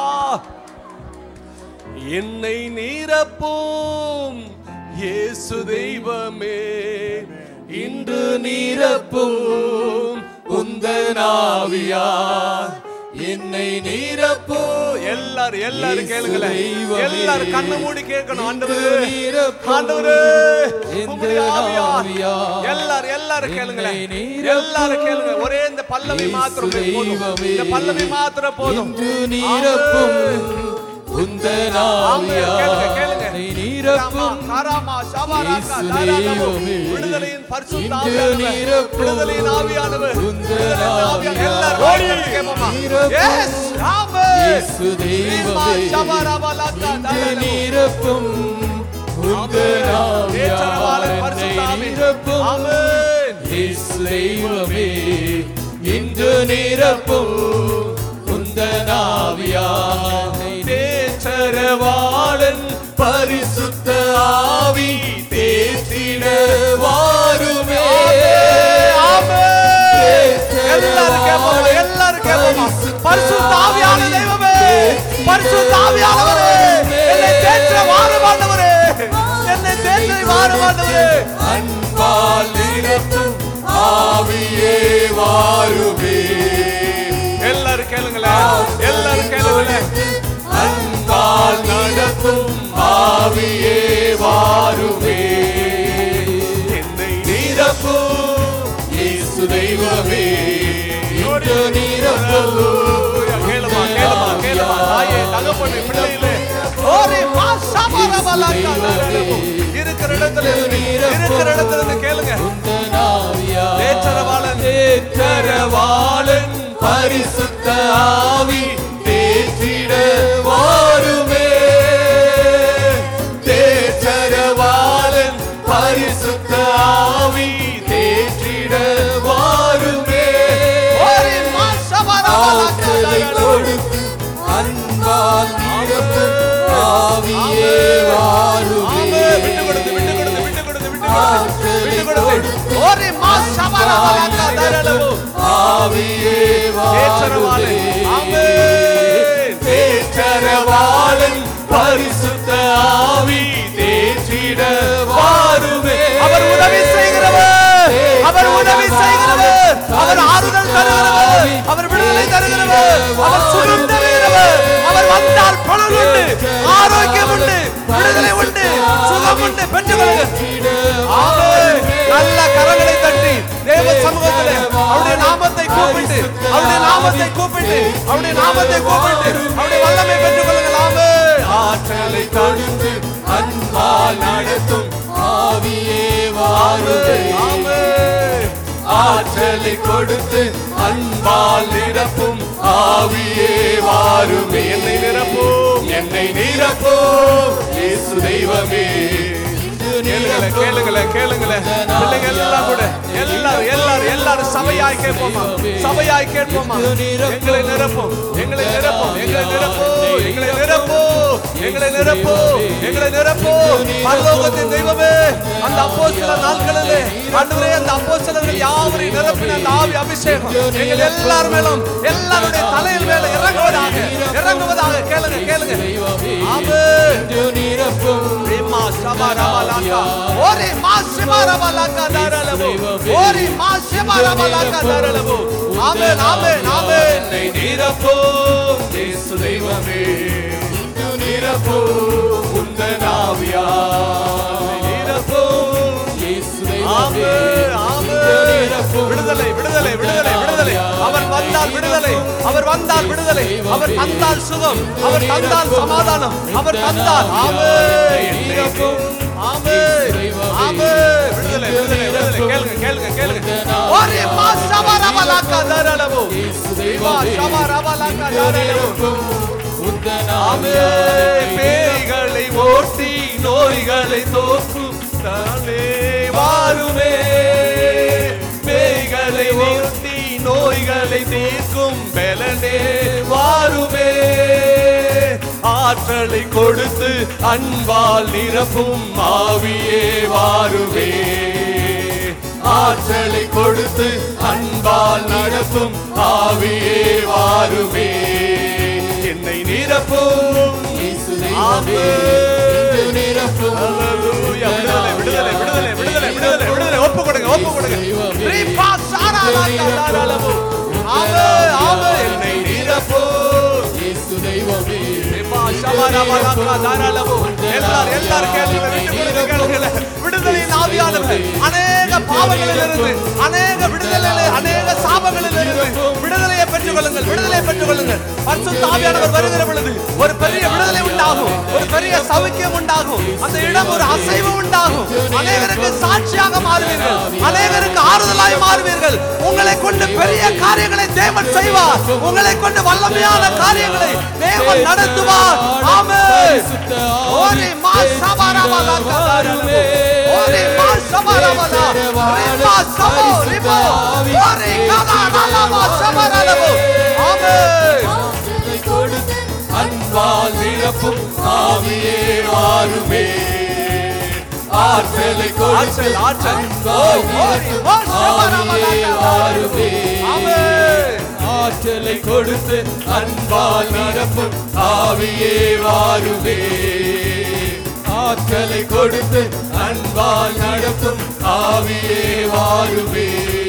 என்னை நீரப்பும் இயேசு தெய்வமே இன்று நிரப்பும் உந்தனாவியா என்னை நீரப்பும் எல்லாரும் எல்லாரும் இயேசு கேளுங்களேன் தெய்வமே. எல்லாரும் கண்ணை மூடி கேட்கணும் ஆண்டவரே இன்று நிரப்பும் ஆண்டவரே இந்த உம்முடைய ஆவியார். ஆவியார். எல்லாரும் எல்லாரும் கேளுங்களேன் என்னை நீரப்பும். எல்லாரும் கேளுங்க ஒரே இந்த பல்லவி இயேசு மாத்திரம் போதும் தெய்வமே. இந்த பல்லவி மாத்திரம் போதும் இன்று நீரப்பும் ஆமென். உந்தனாவியா கேளுங்க, கேளுங்க. என்னை நீரப்பும் காராமா, ஷாபாராக்கா, இயேசு தாராளமோ. தெய்வமே. விடுதலையின் பரிசுத்த இன்று ஆவியானவர். நீரப்பும் விடுதலையின் ஆவியானவர். உந்தன் விடுதலையின் ஆவியானவர். எல்லாரும் ஆவியார். வாய்த்தட்டு கேட்போமா? நீரப்பும். Yes, ஆமென். இயேசு ரீமா, தெய்வமே ஷாபாராபாலாக்கா, இன்று தாராளமோ. நீரப்பும் உந்தனாவியா நேச்சரவாளன் என்னை பரிசுத்த ஆவி. நீரப்பும் ஆமென். இயேசு தெய்வமே இன்று நிரப்பும் உந்தனாவியானை நேச்சரவாளன் பரிசுத்த ஆவி தேற்றிட வாருமே எல்லாரும் கேட்போமா? எல்லாரும் கேட்போமா? பரிசுத்த ஆவியான தெய்வமே பரிசுத்த ஆவியானவரே என்னை தேற்ற வாருமாண்டவரே என்னை தேற்ற வாருமாண்டவரே அன்பால் நிரப்பும் ஆவியே வாருமே எல்லாரும் கேளுங்களேன் எல்லாரும் கேளுங்களேன் அன்பால் நடத்தும் ஆவியே வாருமே என்னை நிரப்பும் இயேசு தெய்வமே இன்று நிரப்பும் கேளுமா கேளுமா கேளுமா தாயே தகப்பனே பிள்ளைகளே ஓரே மாஷாபரபலாக்கா இருக்கிற இடத்துல இருந்து, இருக்கிற இடத்துல இருந்து கேளுங்க உந்தனாவியா நேச்சரவாளன். நேச்சரவாளன் பரிசுத்த ஆவி தேற்றிட வாருமே தேச்சரவாளன் பரிசுத்த ஆவி தேற்றிட வாருமே ஓரே மாஷாபரபலாக்கா ஆற்றலை கொடுத்து அன்பால் நிரப்பும் ஆவியே வாருமே விட்டு கொடுத்து விட்டு கொடுத்து விட்டு கொடுத்து விட்டு கொடுத்து விட்டு கொடுத்து ஓரே மாஷாபரபலாக்கா தாராளமோ ஆவியே நேச்சரவாளன். வாருமே ஆமென். தேற்றரவாளன் பரிசுத்த ஆவி தேற்றிட வாருமே அவர் உதவி செய்கிறவர் அவர் உதவி செய்கிறவர் அவர் ஆறுதல் தருகிறவர் அவர் விடுதலை தருகிறவர் அவர் சுகம் தருகிறவர் அவர் வந்தால் பலன் உண்டு ஆரோக்கியம் உண்டு விடுதலை உண்டு சுகம் உண்டு பெற்றுக்கொள்ளுங்க ஆமென். நல்ல கரங்களை தட்டி தேவ சமூகத்திலே அவருடைய நாமத்தை கூப்பிட்டு அவருடைய நாமத்தை கூப்பிட்டு அவருடைய நாமத்தை கூப்பிட்டு அவருடைய வல்லமை பெற்றுக்கொள்ளுங்கள் ஆமென். ஆற்றலை கொடுத்து அன்பால் நடத்தும் ஆவியே வாருமே ஆமென். ஆற்றலை கொடுத்து அன்பால் நிரப்பும் ஆவியே வாருமே என்னை நிரப்பும். என்னை நிரப்பும் இயேசு தெய்வமே கேளுங்களேன் கேளுங்களேன் கேளுங்களேன் பிள்ளைங்க எல்லாம் கூட எல்லாரும் எல்லாரும் எல்லாரும் சபையாய் கேட்போமா சபையாய் கேட்போமா எங்களை நிரப்பும் எங்களை நிரப்பும் எங்களை நிரப்பும் எங்களை நிரப்பும் எங்களை நிரப்பும் எங்களை நிரப்பும் பரலோகத்தின் தெய்வமே அந்த அப்போஸ்தல நாட்களிலே ஆண்டவரே அந்த அப்போஸ்தலர்கள் யாவரையும் நிரப்பின அந்த ஆவி அபிஷேகம் எங்கள் எல்லார் மேலும் எல்லாருடைய தலையில் மேல இறங்குவதாக இறங்குவதாக கேளுங்க கேளுங்க ஆமென் நிரப்பும் Rima Shaba Rabalaka. Ori Ma Shiba Rabalaka Daralabu. Ori Ma Shiba Rabalaka Daralabu. Amen, amen, amen. என்னை நிரப்பும் இயேசு தெய்வமே இன்று நிரப்பும் உந்தன் ஆவியால் நிரப்பும் இயேசு தெய்வமே ஆமென், இன்று ஆமென். நிரப்பும் விடுதலை விடுதலை விடுதலை விடுதலை அவர் வந்தால் விடுதலை அவர் வந்தால் விடுதலை அவர் தந்தால் சுகம் அவர் தந்தால் சமாதானம் அவர் தந்தால் ஆமென் நிரப்பும் ஆமென் ஆமென் விடுதலை விடுதலை விடுதலை கேளுங்க கேளுங்க கேளுங்க ஒரே மாசமா ரபலாக்கா தரலபு இயேசு ரிமா தெய்வமே ஷமா ரபலாக்கா தரலபு உந்தன் ஆமே ஆவியால் பேய்களை ஓட்டி நோய்களை தோற்றும் தானே வாருமே பேய்களை ஓட்டி நோய்களை தீர்க்கும் பெலனே வாருமே ஆற்றலை கொடுத்து அன்பால் நிரப்பும் ஆவியே வாருமே ஆற்றலை கொடுத்து அன்பால் நடத்தும் ஆவியே வாருமே என்னை நிரப்பும் இயேசு தெய்வமே ஆமென். இன்று நிரப்பும் Hallelujah. விடுதலை விடுதலை விடுதலை விடுதலை விடுதலை விடுதலை ஒப்பு கொடுங்க ஒப்பு கொடுங்க ரீபா சாரா லாக்கா தாராளமோ ஆமே ஆமே என்னை நிரப்போ இயேசு தெய்வமே ரீபா ஷபாரா லாக்கா தாராளமோ எல்லாரும் எல்லாரும் கேளுங்க விட்டு கொடுங்க கேளுங்க விடுதலையின் ஆவியானவர் அநேக பாவங்களில் இருந்து அநேக விடுதலையில் அநேக சாபங்களில் இருந்து விடுதலையை பெற்றுக் கொள்ளுங்கள் விடுதலையை பெற்றுக் கொள்ளுங்கள் பரிசுத்த ஆவியானவர் வருகிற பொழுது ஒரு பெரிய விடுதலை உண்டாகும் ஒரு பெரிய சவுக்கியம் உண்டாகும் அந்த இடம் ஒரு அசைவு உண்டாகும் அநேகருக்கு சாட்சியாக மாறுவீர்கள் அநேகருக்கு ஆறுதலாய் மாறுவீர்கள் உங்களை கொண்டு பெரிய காரியங்களை தேவன் செய்வார் உங்களை கொண்டு வல்லமையான காரியங்களை தேவன் நடத்துவார் ஆமென் ஓரி மா சபரபலா கதாரலமோ. ஓரி மா சபரபலா. ரிமா சபோ ரிமோ. ஓரி கதாரலமோ சபரலமோ. ஆமென் ஆற்றலை கொடுத்து அன்பால் நிரப்பும் ஆவியே வாருமே ஆற்றலை கொடுத்து ஆற்றல், ஆற்றல். அன்பால் ஓரி, நிரப்பும் ஓ, ஆவியே வாருமே ஆமென் ஆற்றலை கொடுத்து அன்பால் நிரப்பும் ஆவியே வாருமே ஆற்றலை கொடுத்து அன்பால் நடப்பும் ஆவியே வாருமே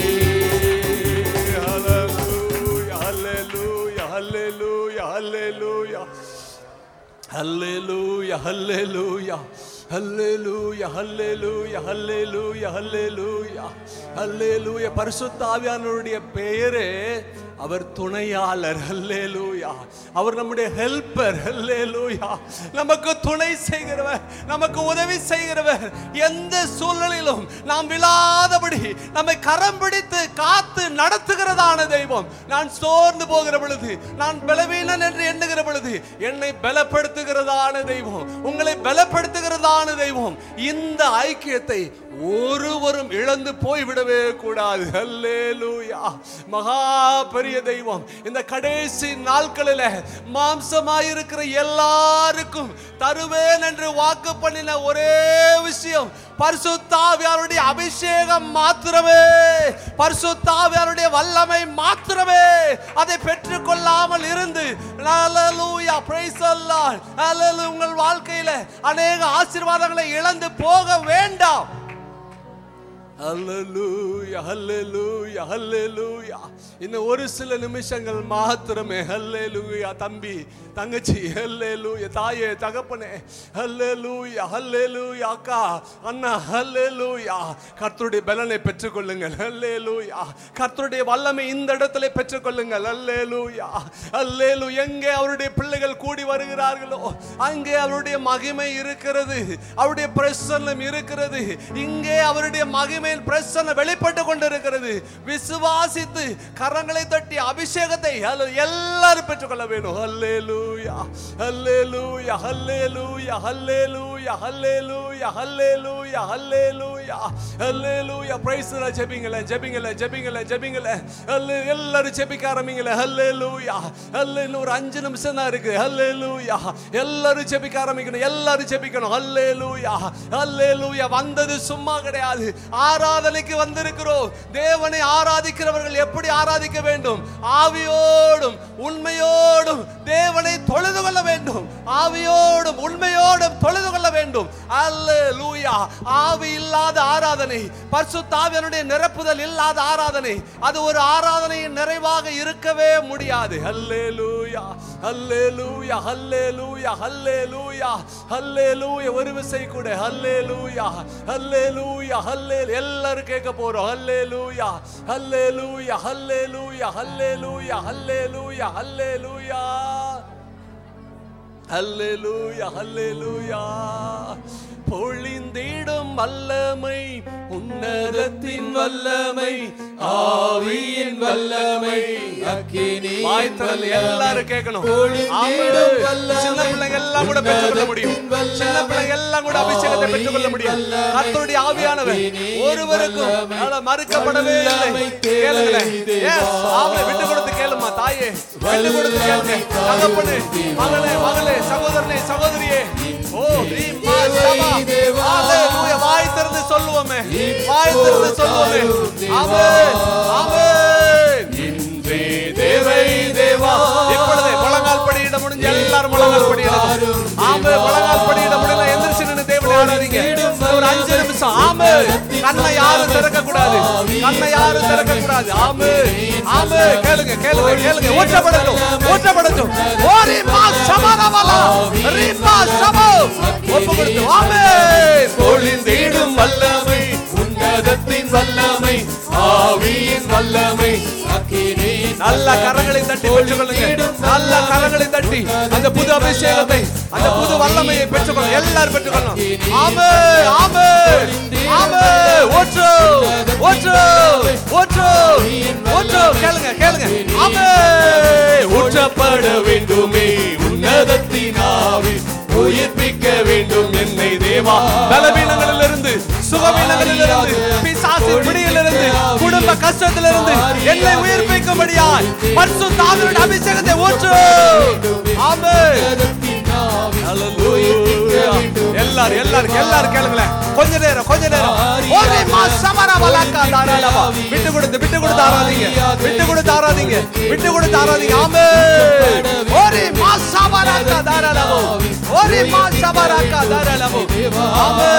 Hallelujah, hallelujah, hallelujah, hallelujah. Hallelujah, hallelujah, hallelujah, hallelujah, hallelujah, hallelujah, hallelujah. பரிசுத்த ஆவியானவருடைய பெயரே அவர் துணையாளர் ஹல்லேலூயா அவர் நம்முடைய ஹெல்ப்பர் ஹல்லேலூயா நமக்கு துணை செய்கிறவர் நமக்கு உதவி செய்கிறவர் எந்த சூழ்நிலையிலும் நாம் விழாதபடி நம்மை கரம் பிடித்து காத்து நடத்துகிறதான தெய்வம் நான் சோர்ந்து போகிற பொழுது நான் பலவீனன் என்று எண்ணுகிற பொழுது என்னை பலப்படுத்துகிறதான தெய்வம் உங்களை பலப்படுத்துகிறதான தெய்வம் இந்த ஐக்கியத்தை ஒருவரும் இழந்து போய்விடவே கூடாது ஹல்லேலூயா மகா பெரிய தெய்வம் இந்த கடைசி நாட்களில் மாம்சமாயிருக்கிற எல்லாருக்கும் தருவேன் என்று வாக்கு பண்ணின ஒரே விஷயம் பரிசுத்தாவியாருடைய அபிஷேகம் மாத்திரமே பரிசுத்தாவியாருடைய வல்லமை மாத்திரமே அதை பெற்றுக்கொள்ளாமல் இருந்து ஹalleluya praise the Lord ஹalleluya உங்கள் வாழ்க்கையில அநேக ஆசீர்வாதங்களை இழந்து போக வேண்டாம் ஹல்லேலூயா ஹல்லேலூயா ஹல்லேலூயா இன்னும் ஒரு சில நிமிஷங்கள் மாத்திரமே ஹல்லேலூயா தம்பி தங்கச்சி ஹல்லேலூயா தாயே தகப்பனே ஹல்லேலூயா ஹல்லேலூயா அக்கா அண்ணா ஹல்லேலூயா கர்த்தருடைய பலனை பெற்றுக்கொள்ளுங்கள் ஹல்லேலூயா கர்த்தருடைய வல்லமை இந்த இடத்துல பெற்றுக்கொள்ளுங்கள் ஹல்லேலூயா ஹல்லேலூ எங்கே அவருடைய பிள்ளைகள் கூடி வருகிறார்களோ அங்கே அவருடைய மகிமை இருக்கிறது அவருடைய பிரசன்னம் இருக்கிறது இங்கே அவருடைய மகிமையின் பிரசன்னம் வெளிப்பட்டு கொண்டிருக்கிறது விசுவாசித்து கரங்களை தட்டி அபிஷேகத்தை அல்ல- எல்லாரும் பெற்றுக்கொள்ள வேணும் ஹல்லேலூயா ஹல்லேலூயா ஹல்லேலூயா ஹல்லேலூயா ஹல்லேலூயா ஹல்லேலூயா ஹல்லேலூயா ஹல்லேலூயா பிரைஸ் ஜெபிங்களே ஜெபிங்களே ஜெபிங்களே ஜெபிங்களே ஹல்லே எல்லாரும் ஜெபிக்க ஆரம்பிங்களே ஹல்லேலூயா ஹல்லே இன்னும் ஒரு அஞ்சு நிமிஷம் தான் இருக்கு ஹல்லேலூயா எல்லாரும் ஜெபிக்க ஆரம்பிக்கணும் எல்லாரும் ஜெபிக்கணும் ஹல்லேலூயா ஹல்லேலூயா வந்தது சும்மா கிடையாது ஆராதனைக்கு வந்திருக்கிறோம் தேவனை ஆராதிக்கிறவர்கள் எப்படி ஆராதிக்க வேண்டும் ஆவியோடும் உண்மையோடும் தேவனை தொழுது கொள்ள வேண்டும் ஆவியோடும் உண்மையோடும் தொழுது கொள்ள வேண்டும் அல்லேலூயா ஆவி இல்லாத ஆராதனை பரிசுத்த ஆவியனுடைய நிரப்புதல் இல்லாத ஆராதனை அது ஒரு ஆராதனையின் நிறைவாக இருக்கவே முடியாது அல்லேலூயா அல்லேலூயா அல்லேலூயா அல்லேலூயா அல்லேலூயா ஒரு விசை கூட அல்லேலூயா அல்லேலூயா அல்லே எல்லாரும் கேட்க போறோம் அல்லேலூயா அல்லேலூயா அல்லேலூயா அல்லேலூயா அல்லேலூயா அல்லேலூயா அல்லேலூயா அல்லேலூயா பொழிந்திடும் வல்லமை உன்னதத்தின் வல்லமை ஆவியின் வல்லமை அக்கினி வாய் திறந்து எல்லாரும் கேட்கணும் பொழிந்திடும் ஆமென். வல்லமை, சின்ன பிள்ளைங்க எல்லாம் கூட பெற்றுக்கொள்ள முடியும் உன்னதத்தின் வல்லமை, சின்ன பிள்ளைங்க எல்லாம் கூட அபிஷேகத்தை பெற்றுக்கொள்ள முடியும் வல்லமை, கர்த்தருடைய ஆவியானவர் அக்கினி ஒருவருக்கும் வல்லமை, அதனால மறுக்கப்படவே இல்லை வல்லமை தேவை கேளுங்களேன் தேவா. Yes, ஆமென். விட்டு கொடுத்து கேளுமா தாயே விட்டு கொடுத்து கேளுங்க தகப்பனே மகளே மகளே சகோதரனே சகோதரியே ஓ ரீமா சபா ஹalleluya வாய் திறந்து சொல்லுவோமே வாய் திறந்து சொல்லுவோமே ஆமென் ஆமென் இன்றே தேவை தேவா இப்பொழுது முழங்கால் படியிட முடிஞ்ச எல்லாரும் முழங்கால் படியிடணும் ஆமே முழங்கால் படியிட முடியல எந்திரிச்சு நின்று தேவனை ஆராதிங்க ஒரு அஞ்சு நிமிஷம் ஆமே கண்ணை யாரும் திறக்க கூடாது கண்ணை யாரும் திறக்க கூடாது ஆமே ஆமே கேளுங்க கேளுங்க கேளுங்க ஊற்றப்படட்டும் ஊற்றப்படட்டும் ஓரி மா சமரவலா ரிமா சமோ ஒப்பு கொடுத்து ஆமே பொழிந்திடும் வல்லமை உன்னதத்தின் வல்லமை ஆவியின் வல்லமை அக்கினியின் நல்ல கரங்களை தட்டி பெற்றுக்கொள்ளுங்க நல்ல கரங்களை தட்டி அந்த புது அபிஷேகத்தை அந்த புது வல்லமையை பெற்றுக்கொள்ளுங்க எல்லாரும் பெற்றுக்கொள்ளணும் ஆமே ஆமே ஆமே ஓற்று ஓற்று ஓற்று ஓற்று கேளுங்க கேளுங்க ஆமே ஊற்றப்பட வேண்டுமே உன்னதத்தின் ஆவி உயிர்ப்பிக்க வேண்டும் என்னை தேவா பலவீனங்களிலிருந்து சுகவீனங்களிலிருந்து பிசாசின் பிடியிலிருந்து குடும்ப கஷ்டத்திலிருந்து என்னை உயிர்ப்பிக்கும்படியாய் பரிசுத்த ஆவியின் அபிஷேகத்தை ஊற்று ஆமே எல்லாரும் எல்லாரும் எல்லாரும் கேளுங்களேன் கொஞ்ச நேரம் கொஞ்ச நேரம் ஒரே மாசமர வலக்கா தாராளமா விட்டு கொடுத்து விட்டு கொடுத்து ஆராதீங்க விட்டு கொடுத்து ஆராதீங்க விட்டு கொடுத்து ஆராதீங்க ஆமே ஒரே மாசமரக்கா தாராளமோ ஒரே மாசமரக்கா தாராளமோ ஆமே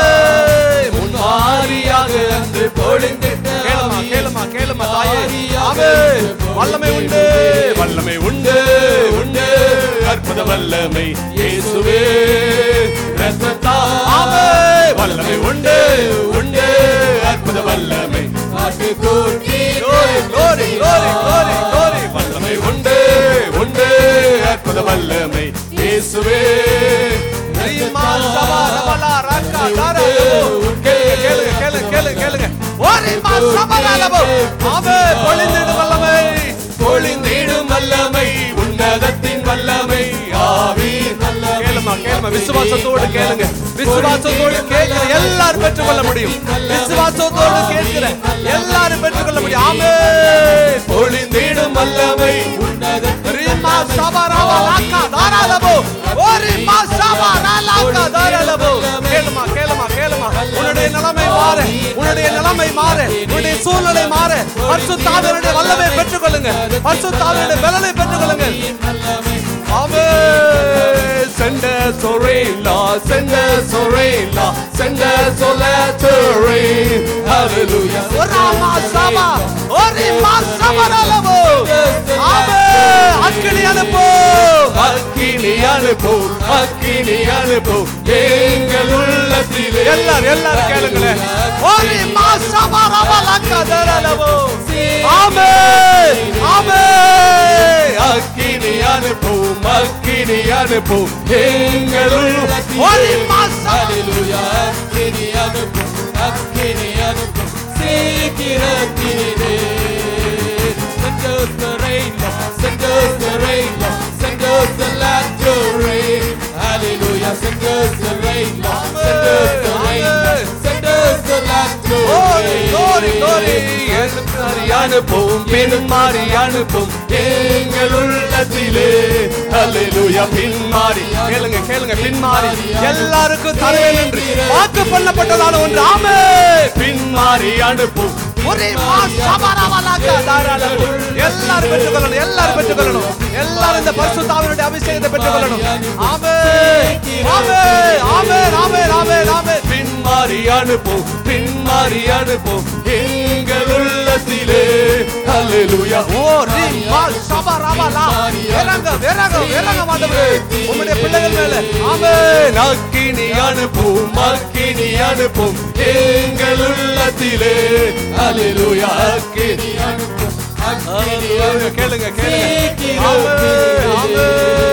முன்மாரியாக அன்று பொழிந்திட்ட கேளுமா கேளுமா கேளுமா தாயே ஆமே வல்லமை உண்டு வல்லமை உண்டு உண்டு அற்புத வல்லமை இயேசுவே ரத்தத்தா ஆமே வல்லமை உண்டு உண்டு அற்புத வல்லமை ஆட்டுக்குட்டி glory glory glory glory glory வல்லமை உண்டு உண்டு அற்புத வல்லமை இயேசுவே ரீமா சபரபலா ரக்கா தாராளமோ கேளுங்க கேளுங்க கேளுங்க கேளுங்க ஒரே மாசமரலமோ ஆமே பொழிந்திடு வல்லமை பொழிந்திடும் வல்லமை உன்னதத்தின் வல்லமை ஆவியின் வல்லமை கேளுமா கேளுமா விசுவாசத்தோடு கேளுங்க விசுவாசத்தோடு கேட்கிற எல்லாரும் பெற்றுக்கொள்ள முடியும் விசுவாசத்தோடு கேட்கிற எல்லாரும் பெற்றுக்கொள்ள முடியும் ஆமே பொழிந்திடும் வல்லமை ரீமா சபரபா ரக்கா தாராளமோ ஒரே மாசமரா ரக்கா தாராளமோ கேளுமா கேளுமா கேளுமா உன்னுடைய நிலைமை மாற உன்னுடைய நிலைமை மாற உன்னுடைய சூழ்நிலை மாற பரிசுத்தாவியருடைய வல்லமை பெற்றுக்கொள்ளுங்க பரிசுத்தாவியருடைய பலனை பெற்றுக்கொள்ளுங்க ஆமே Send us a rain, Lord, send us a rain, Lord, send us a let it rain. Hallelujah. ஒராமா சபா ஒரே மாசமரலமோ ஆமே அக்கினி அனுப்பு அக்கினி அனுப்பு அக்கினி அனுப்பு எங்கள் உள்ளத்திலே எல்லாரும் எல்லாரும் கேளுங்களேன் ஒரே மாசமரவலக்க தரலமோ ஆமே ஆமே அக்கினி அனுப்பு அக்கினி அனுப்பு எங்கள் உள்ளத்திலே ஒரே மாசம் Hallelujah. அக்கினி அனுப்பு அக்கினி அனுப்பு சீக்கிரத்திலே Send us the rain, Lord. Send us the rain, Lord. Send us the light to rain. Hallelujah. Send us the rain, Lord. Send us the rain, Lord. Send us the light to Glory, rain. glory, glory. மாறி அனுப்பும் பின் மாறி அனுப்பும் எங்கள் உள்ளத்திலே ஹalleluya பின் மாறி கேளுங்க கேளுங்க பின்மாறி எல்லாருக்கும் தலையில் என்று வாக்கு பண்ணப்பட்டதான ஒன்று ஆமே பின் மாறி அனுப்பும் ஒரே மாசமரவலக்க தாராளமோ எல்லாரும் பெற்றுக்கொள்ளணும் எல்லாரும் பெற்றுக்கொள்ளணும் எல்லாரும் இந்த பரிசுத்தாவினுடைய அபிஷேகத்தை பெற்றுக்கொள்ளணும் ஆமே ஆமே ஆமே ஆமே ஆமே ஆமே பின் மாறி அனுப்பும் பின் மாறி அனுப்பும் எங்கள் உள்ளத்திலே ஹalleluya ஓ ரிமா சபரவலா இறங்க இறங்க இறங்க மாட்டவரே உம்முடைய பிள்ளைகள் மேல ஆமே அக்கினி அனுப்பும் அக்கினி அனுப்பும் எங்கள் உள்ளத்திலே ஹalleluya அக்கினி அனுப்பும் அக்கினி கேளுங்க கேளுங்க கேளுங்க ஆமே ஆமே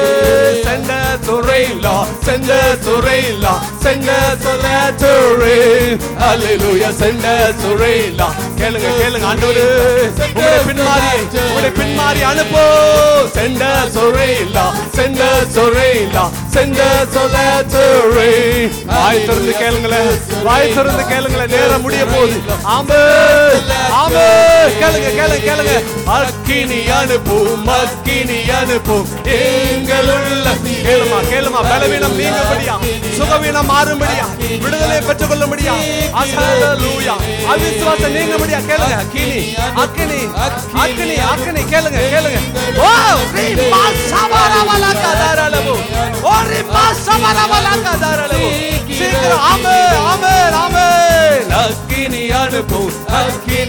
Send us to rain, Lord. Send us to rain, Lord. Send us to let to rain. Hallelujah. Send us to rain, Lord. கேளுங்க கேளுங்க ஆண்டவரே உங்களுடைய பின்மாறி உங்களுடைய பின்மாறி அனுப்போ Send us to rain, Lord. Send us to rain, Lord. Send us to let to rain. வாய் திறந்து கேளுங்களேன் வாய் திறந்து கேளுங்களேன் நேரம் முடிய போகுது ஆமே ஆமே கேளுங்க கேளுங்க கேளுங்க அக்கினி அனுப்பும் அக்கினி அனுப்பும் எங்கள் உள்ள கேளுமா கேளுமா பலவீனம் நீங்கும்படியா சுகவீனம் மாறும்படியா விடுதலை பெற்றுக் கொள்ளும்படியா அசலூயா அவிசுவாசம் நீங்கும்படியா கேளுங்க அக்கினி அக்கினி அக்கினி அக்கினி கேளுங்க கேளுங்க ஓ ரிமா சபரவலக தாராளமு ஓ ரிமா சபரவலக தாராளமு சீக்கிரம் ஆமே ஆமே ஆமே அக்கினி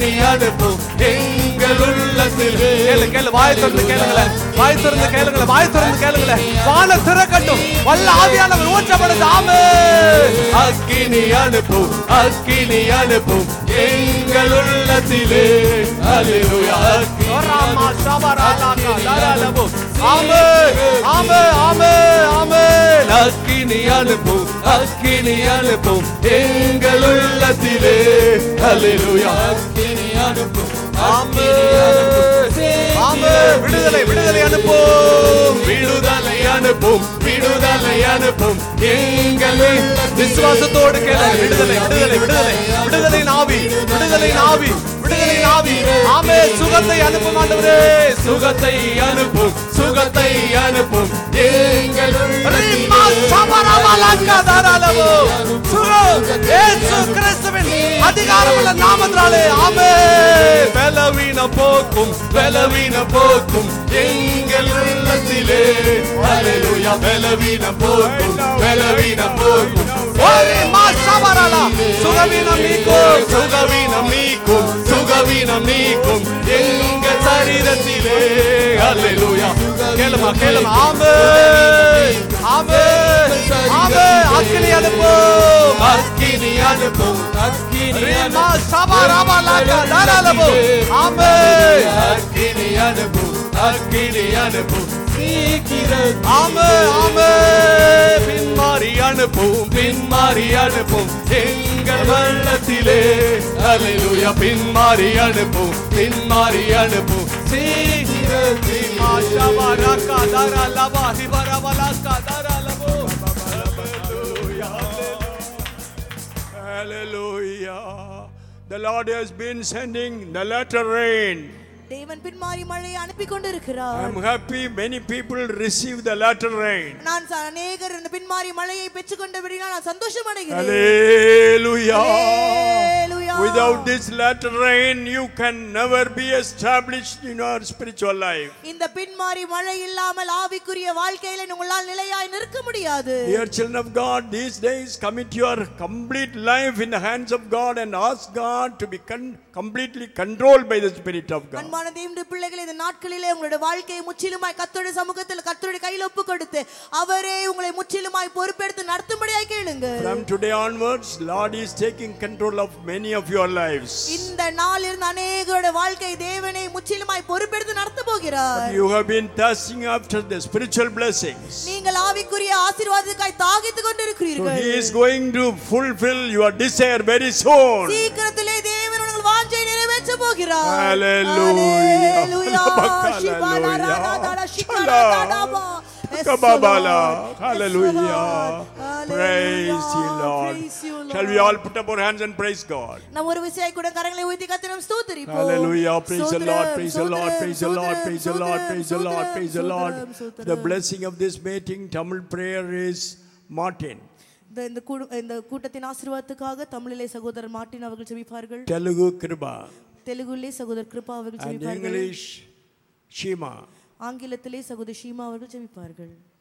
அக்கினி அனுப்பும் எங்கள் உள்ளத்திலே கேளு கேளு வாய் திறந்து கேளுங்களேன் வாய் திறந்து கேளுங்களேன் வாய் திறந்து கேளுங்களேன் வான திறக்கட்டும் வல்ல ஆவியானவர் ஊற்றப்படுது ஆமே அக்கினி அனுப்பும் அக்கினி அனுப்பும் எங்கள் உள்ளத்திலே அல்லேலூயா அக்கினி ராமா சபராலாக்கா தாராளமோ ஆமே ஆமே ஆமே ஆமே அக்கினி அனுப்பும் அக்கினி அனுப்பும் எங்கள் உள்ளத்திலே அல்லேலூயா அக்கினி அனுப்பும் ஆமே ஆமே விடுதலை விடுதலை அனுப்பும் விடுதலை அனுப்பும் விடுதலை அனுப்பும் எங்கள் விசுவாசத்தோடு கேளு விடுதலை விடுதலை விடுதலை விடுதலை நாவி விடுதலை நாவி விடுதலை நாவி ஆமே சுகத்தை அனுப்பும் ஆண்டவரே சுகத்தை அனுப்பும் சுகத்தை அனுப்பும் எங்கள் ரிம்மா சபரமலக்க தாராளமோ சுகம் இயேசு கிறிஸ்துவின் அதிகாரமுள்ள நாமத்தினாலே ஆமே பலவீன போக்கும் பலவீன போக்கும் எங்கள் உள்ளத்திலே அல்லேலூயா பலவீன போக்கும் பலவீன போக்கும் ரிம்மா சபரலா சுகவீனம் நீக்கும் சுகவீனம் நீக்கும் சுகவீனம் நீக்கும் எங்கள் சரீரத்திலே அல்லேலூயா கேளுமா கேளுமா ஆமே ஆமே ஆமே அக்கினி அனுப்பும் அக்கினி அனுப்பும் அக்கினி ரிம்மா சபரமலக்க தாராளமோ ஆமே அக்கினி அனுப்பும் அக்கினி அனுப்பும் சீக்கிரம் ஆமே ஆமே பின்மாறி அனுப்பும் பின்மாறி அனுப்பும் எங்கள் வெள்ளத்திலே அல்லேலூயா பின்மாறி அனுப்பும் பின்மாறி அனுப்பும் சீக்கிரத்தில் Shabaraka dara lava hibara balaka dara lavo. Hallelujah. The Lord has been sending the latter rain. தேவன் பின்மாறி மழையை அனுப்பி கொண்டிருக்கிறார் I'm happy many people receive the latter rain. நான் ச- அநேகர் இந்த பின்மாறி மழையை பெற்றுக்கொண்டபடினால் நான் சந்தோஷம் அடைகிறேன் Hallelujah. Hallelujah. Without this latter rain, you can never be established in your spiritual life. இந்த பின்மாறி மழை இல்லாமல் ஆவிக்குரிய வாழ்க்கையில உங்களால் நிலையாய் நிற்க முடியாது Dear children of God, these days commit your complete life in the hands of God and ask God to be con- completely controlled by the Spirit of God. அன்பான தேவனுடைய பிள்ளைகள் இந்த நாட்களிலே உங்களுடைய வாழ்க்கையை முற்றிலுமாய் கத்தோடைய சமூகத்தில் கத்தோடைய கையில் ஒப்பு கொடுத்து அவரே உங்களை முற்றிலுமாய் பொறுப்பெடுத்து நடத்தும்படியாய் கேளுங்க From today onwards, Lord is taking control of many of your lives. இந்த நாளிலிருந்து அநேகருடைய வாழ்க்கை தேவனை முற்றிலுமாய் பொறுப்பெடுத்து நடத்த போகிறார் You have been thirsting after the spiritual blessings. நீங்கள் ஆவிக்குரிய ஆசீர்வாதத்துக்காய் தாகித்துக் So கொண்டிருக்கிறீர்கள் He is going to fulfill your desire very soon. சீக்கிரத்திலே தேவன் உங்கள் வாஞ்சை நிறைவேற்ற போகிறார் Hallelujah. Hallelujah. Hallelujah. ஷிபாலா ராதா தாடா ஷிகாலா தாடாபா. Yes, Kababala. Lord. Yes, Hallelujah. Lord. Praise you, Lord. Praise you, Lord. Shall we all put up our hands and praise God? நாம் ஒரு விசையாய் கூட கரங்களை ஊத்தி கத்திரம் ஸ்தோத்திரிப்போம் Hallelujah. Praise the Lord. ஸ்தோத்திரம், Praise the Lord. ஸ்தோத்திரம், Praise the Lord. Praise the Lord. ஸ்தோத்திரம், Praise the Lord. Praise the Lord. ஸ்தோத்திரம், ஸ்தோத்திரம். The blessing of this meeting, Tamil prayer is Martin. இந்த இந்த கூடு- இந்த கூட்டத்தின் ஆசீர்வாதத்துக்காக தமிழிலே சகோதரர் மார்ட்டின் அவர்கள் ஜெபிப்பார்கள் Telugu Kriba. தெலுங்குலே சகோதரர் கிருபா அவர்கள் And ஜெபிப்பார்கள் English Shima. ஆங்கிலத்திலே சகோதரி ஷீமா அவர்கள் ஜெபிப்பார்கள்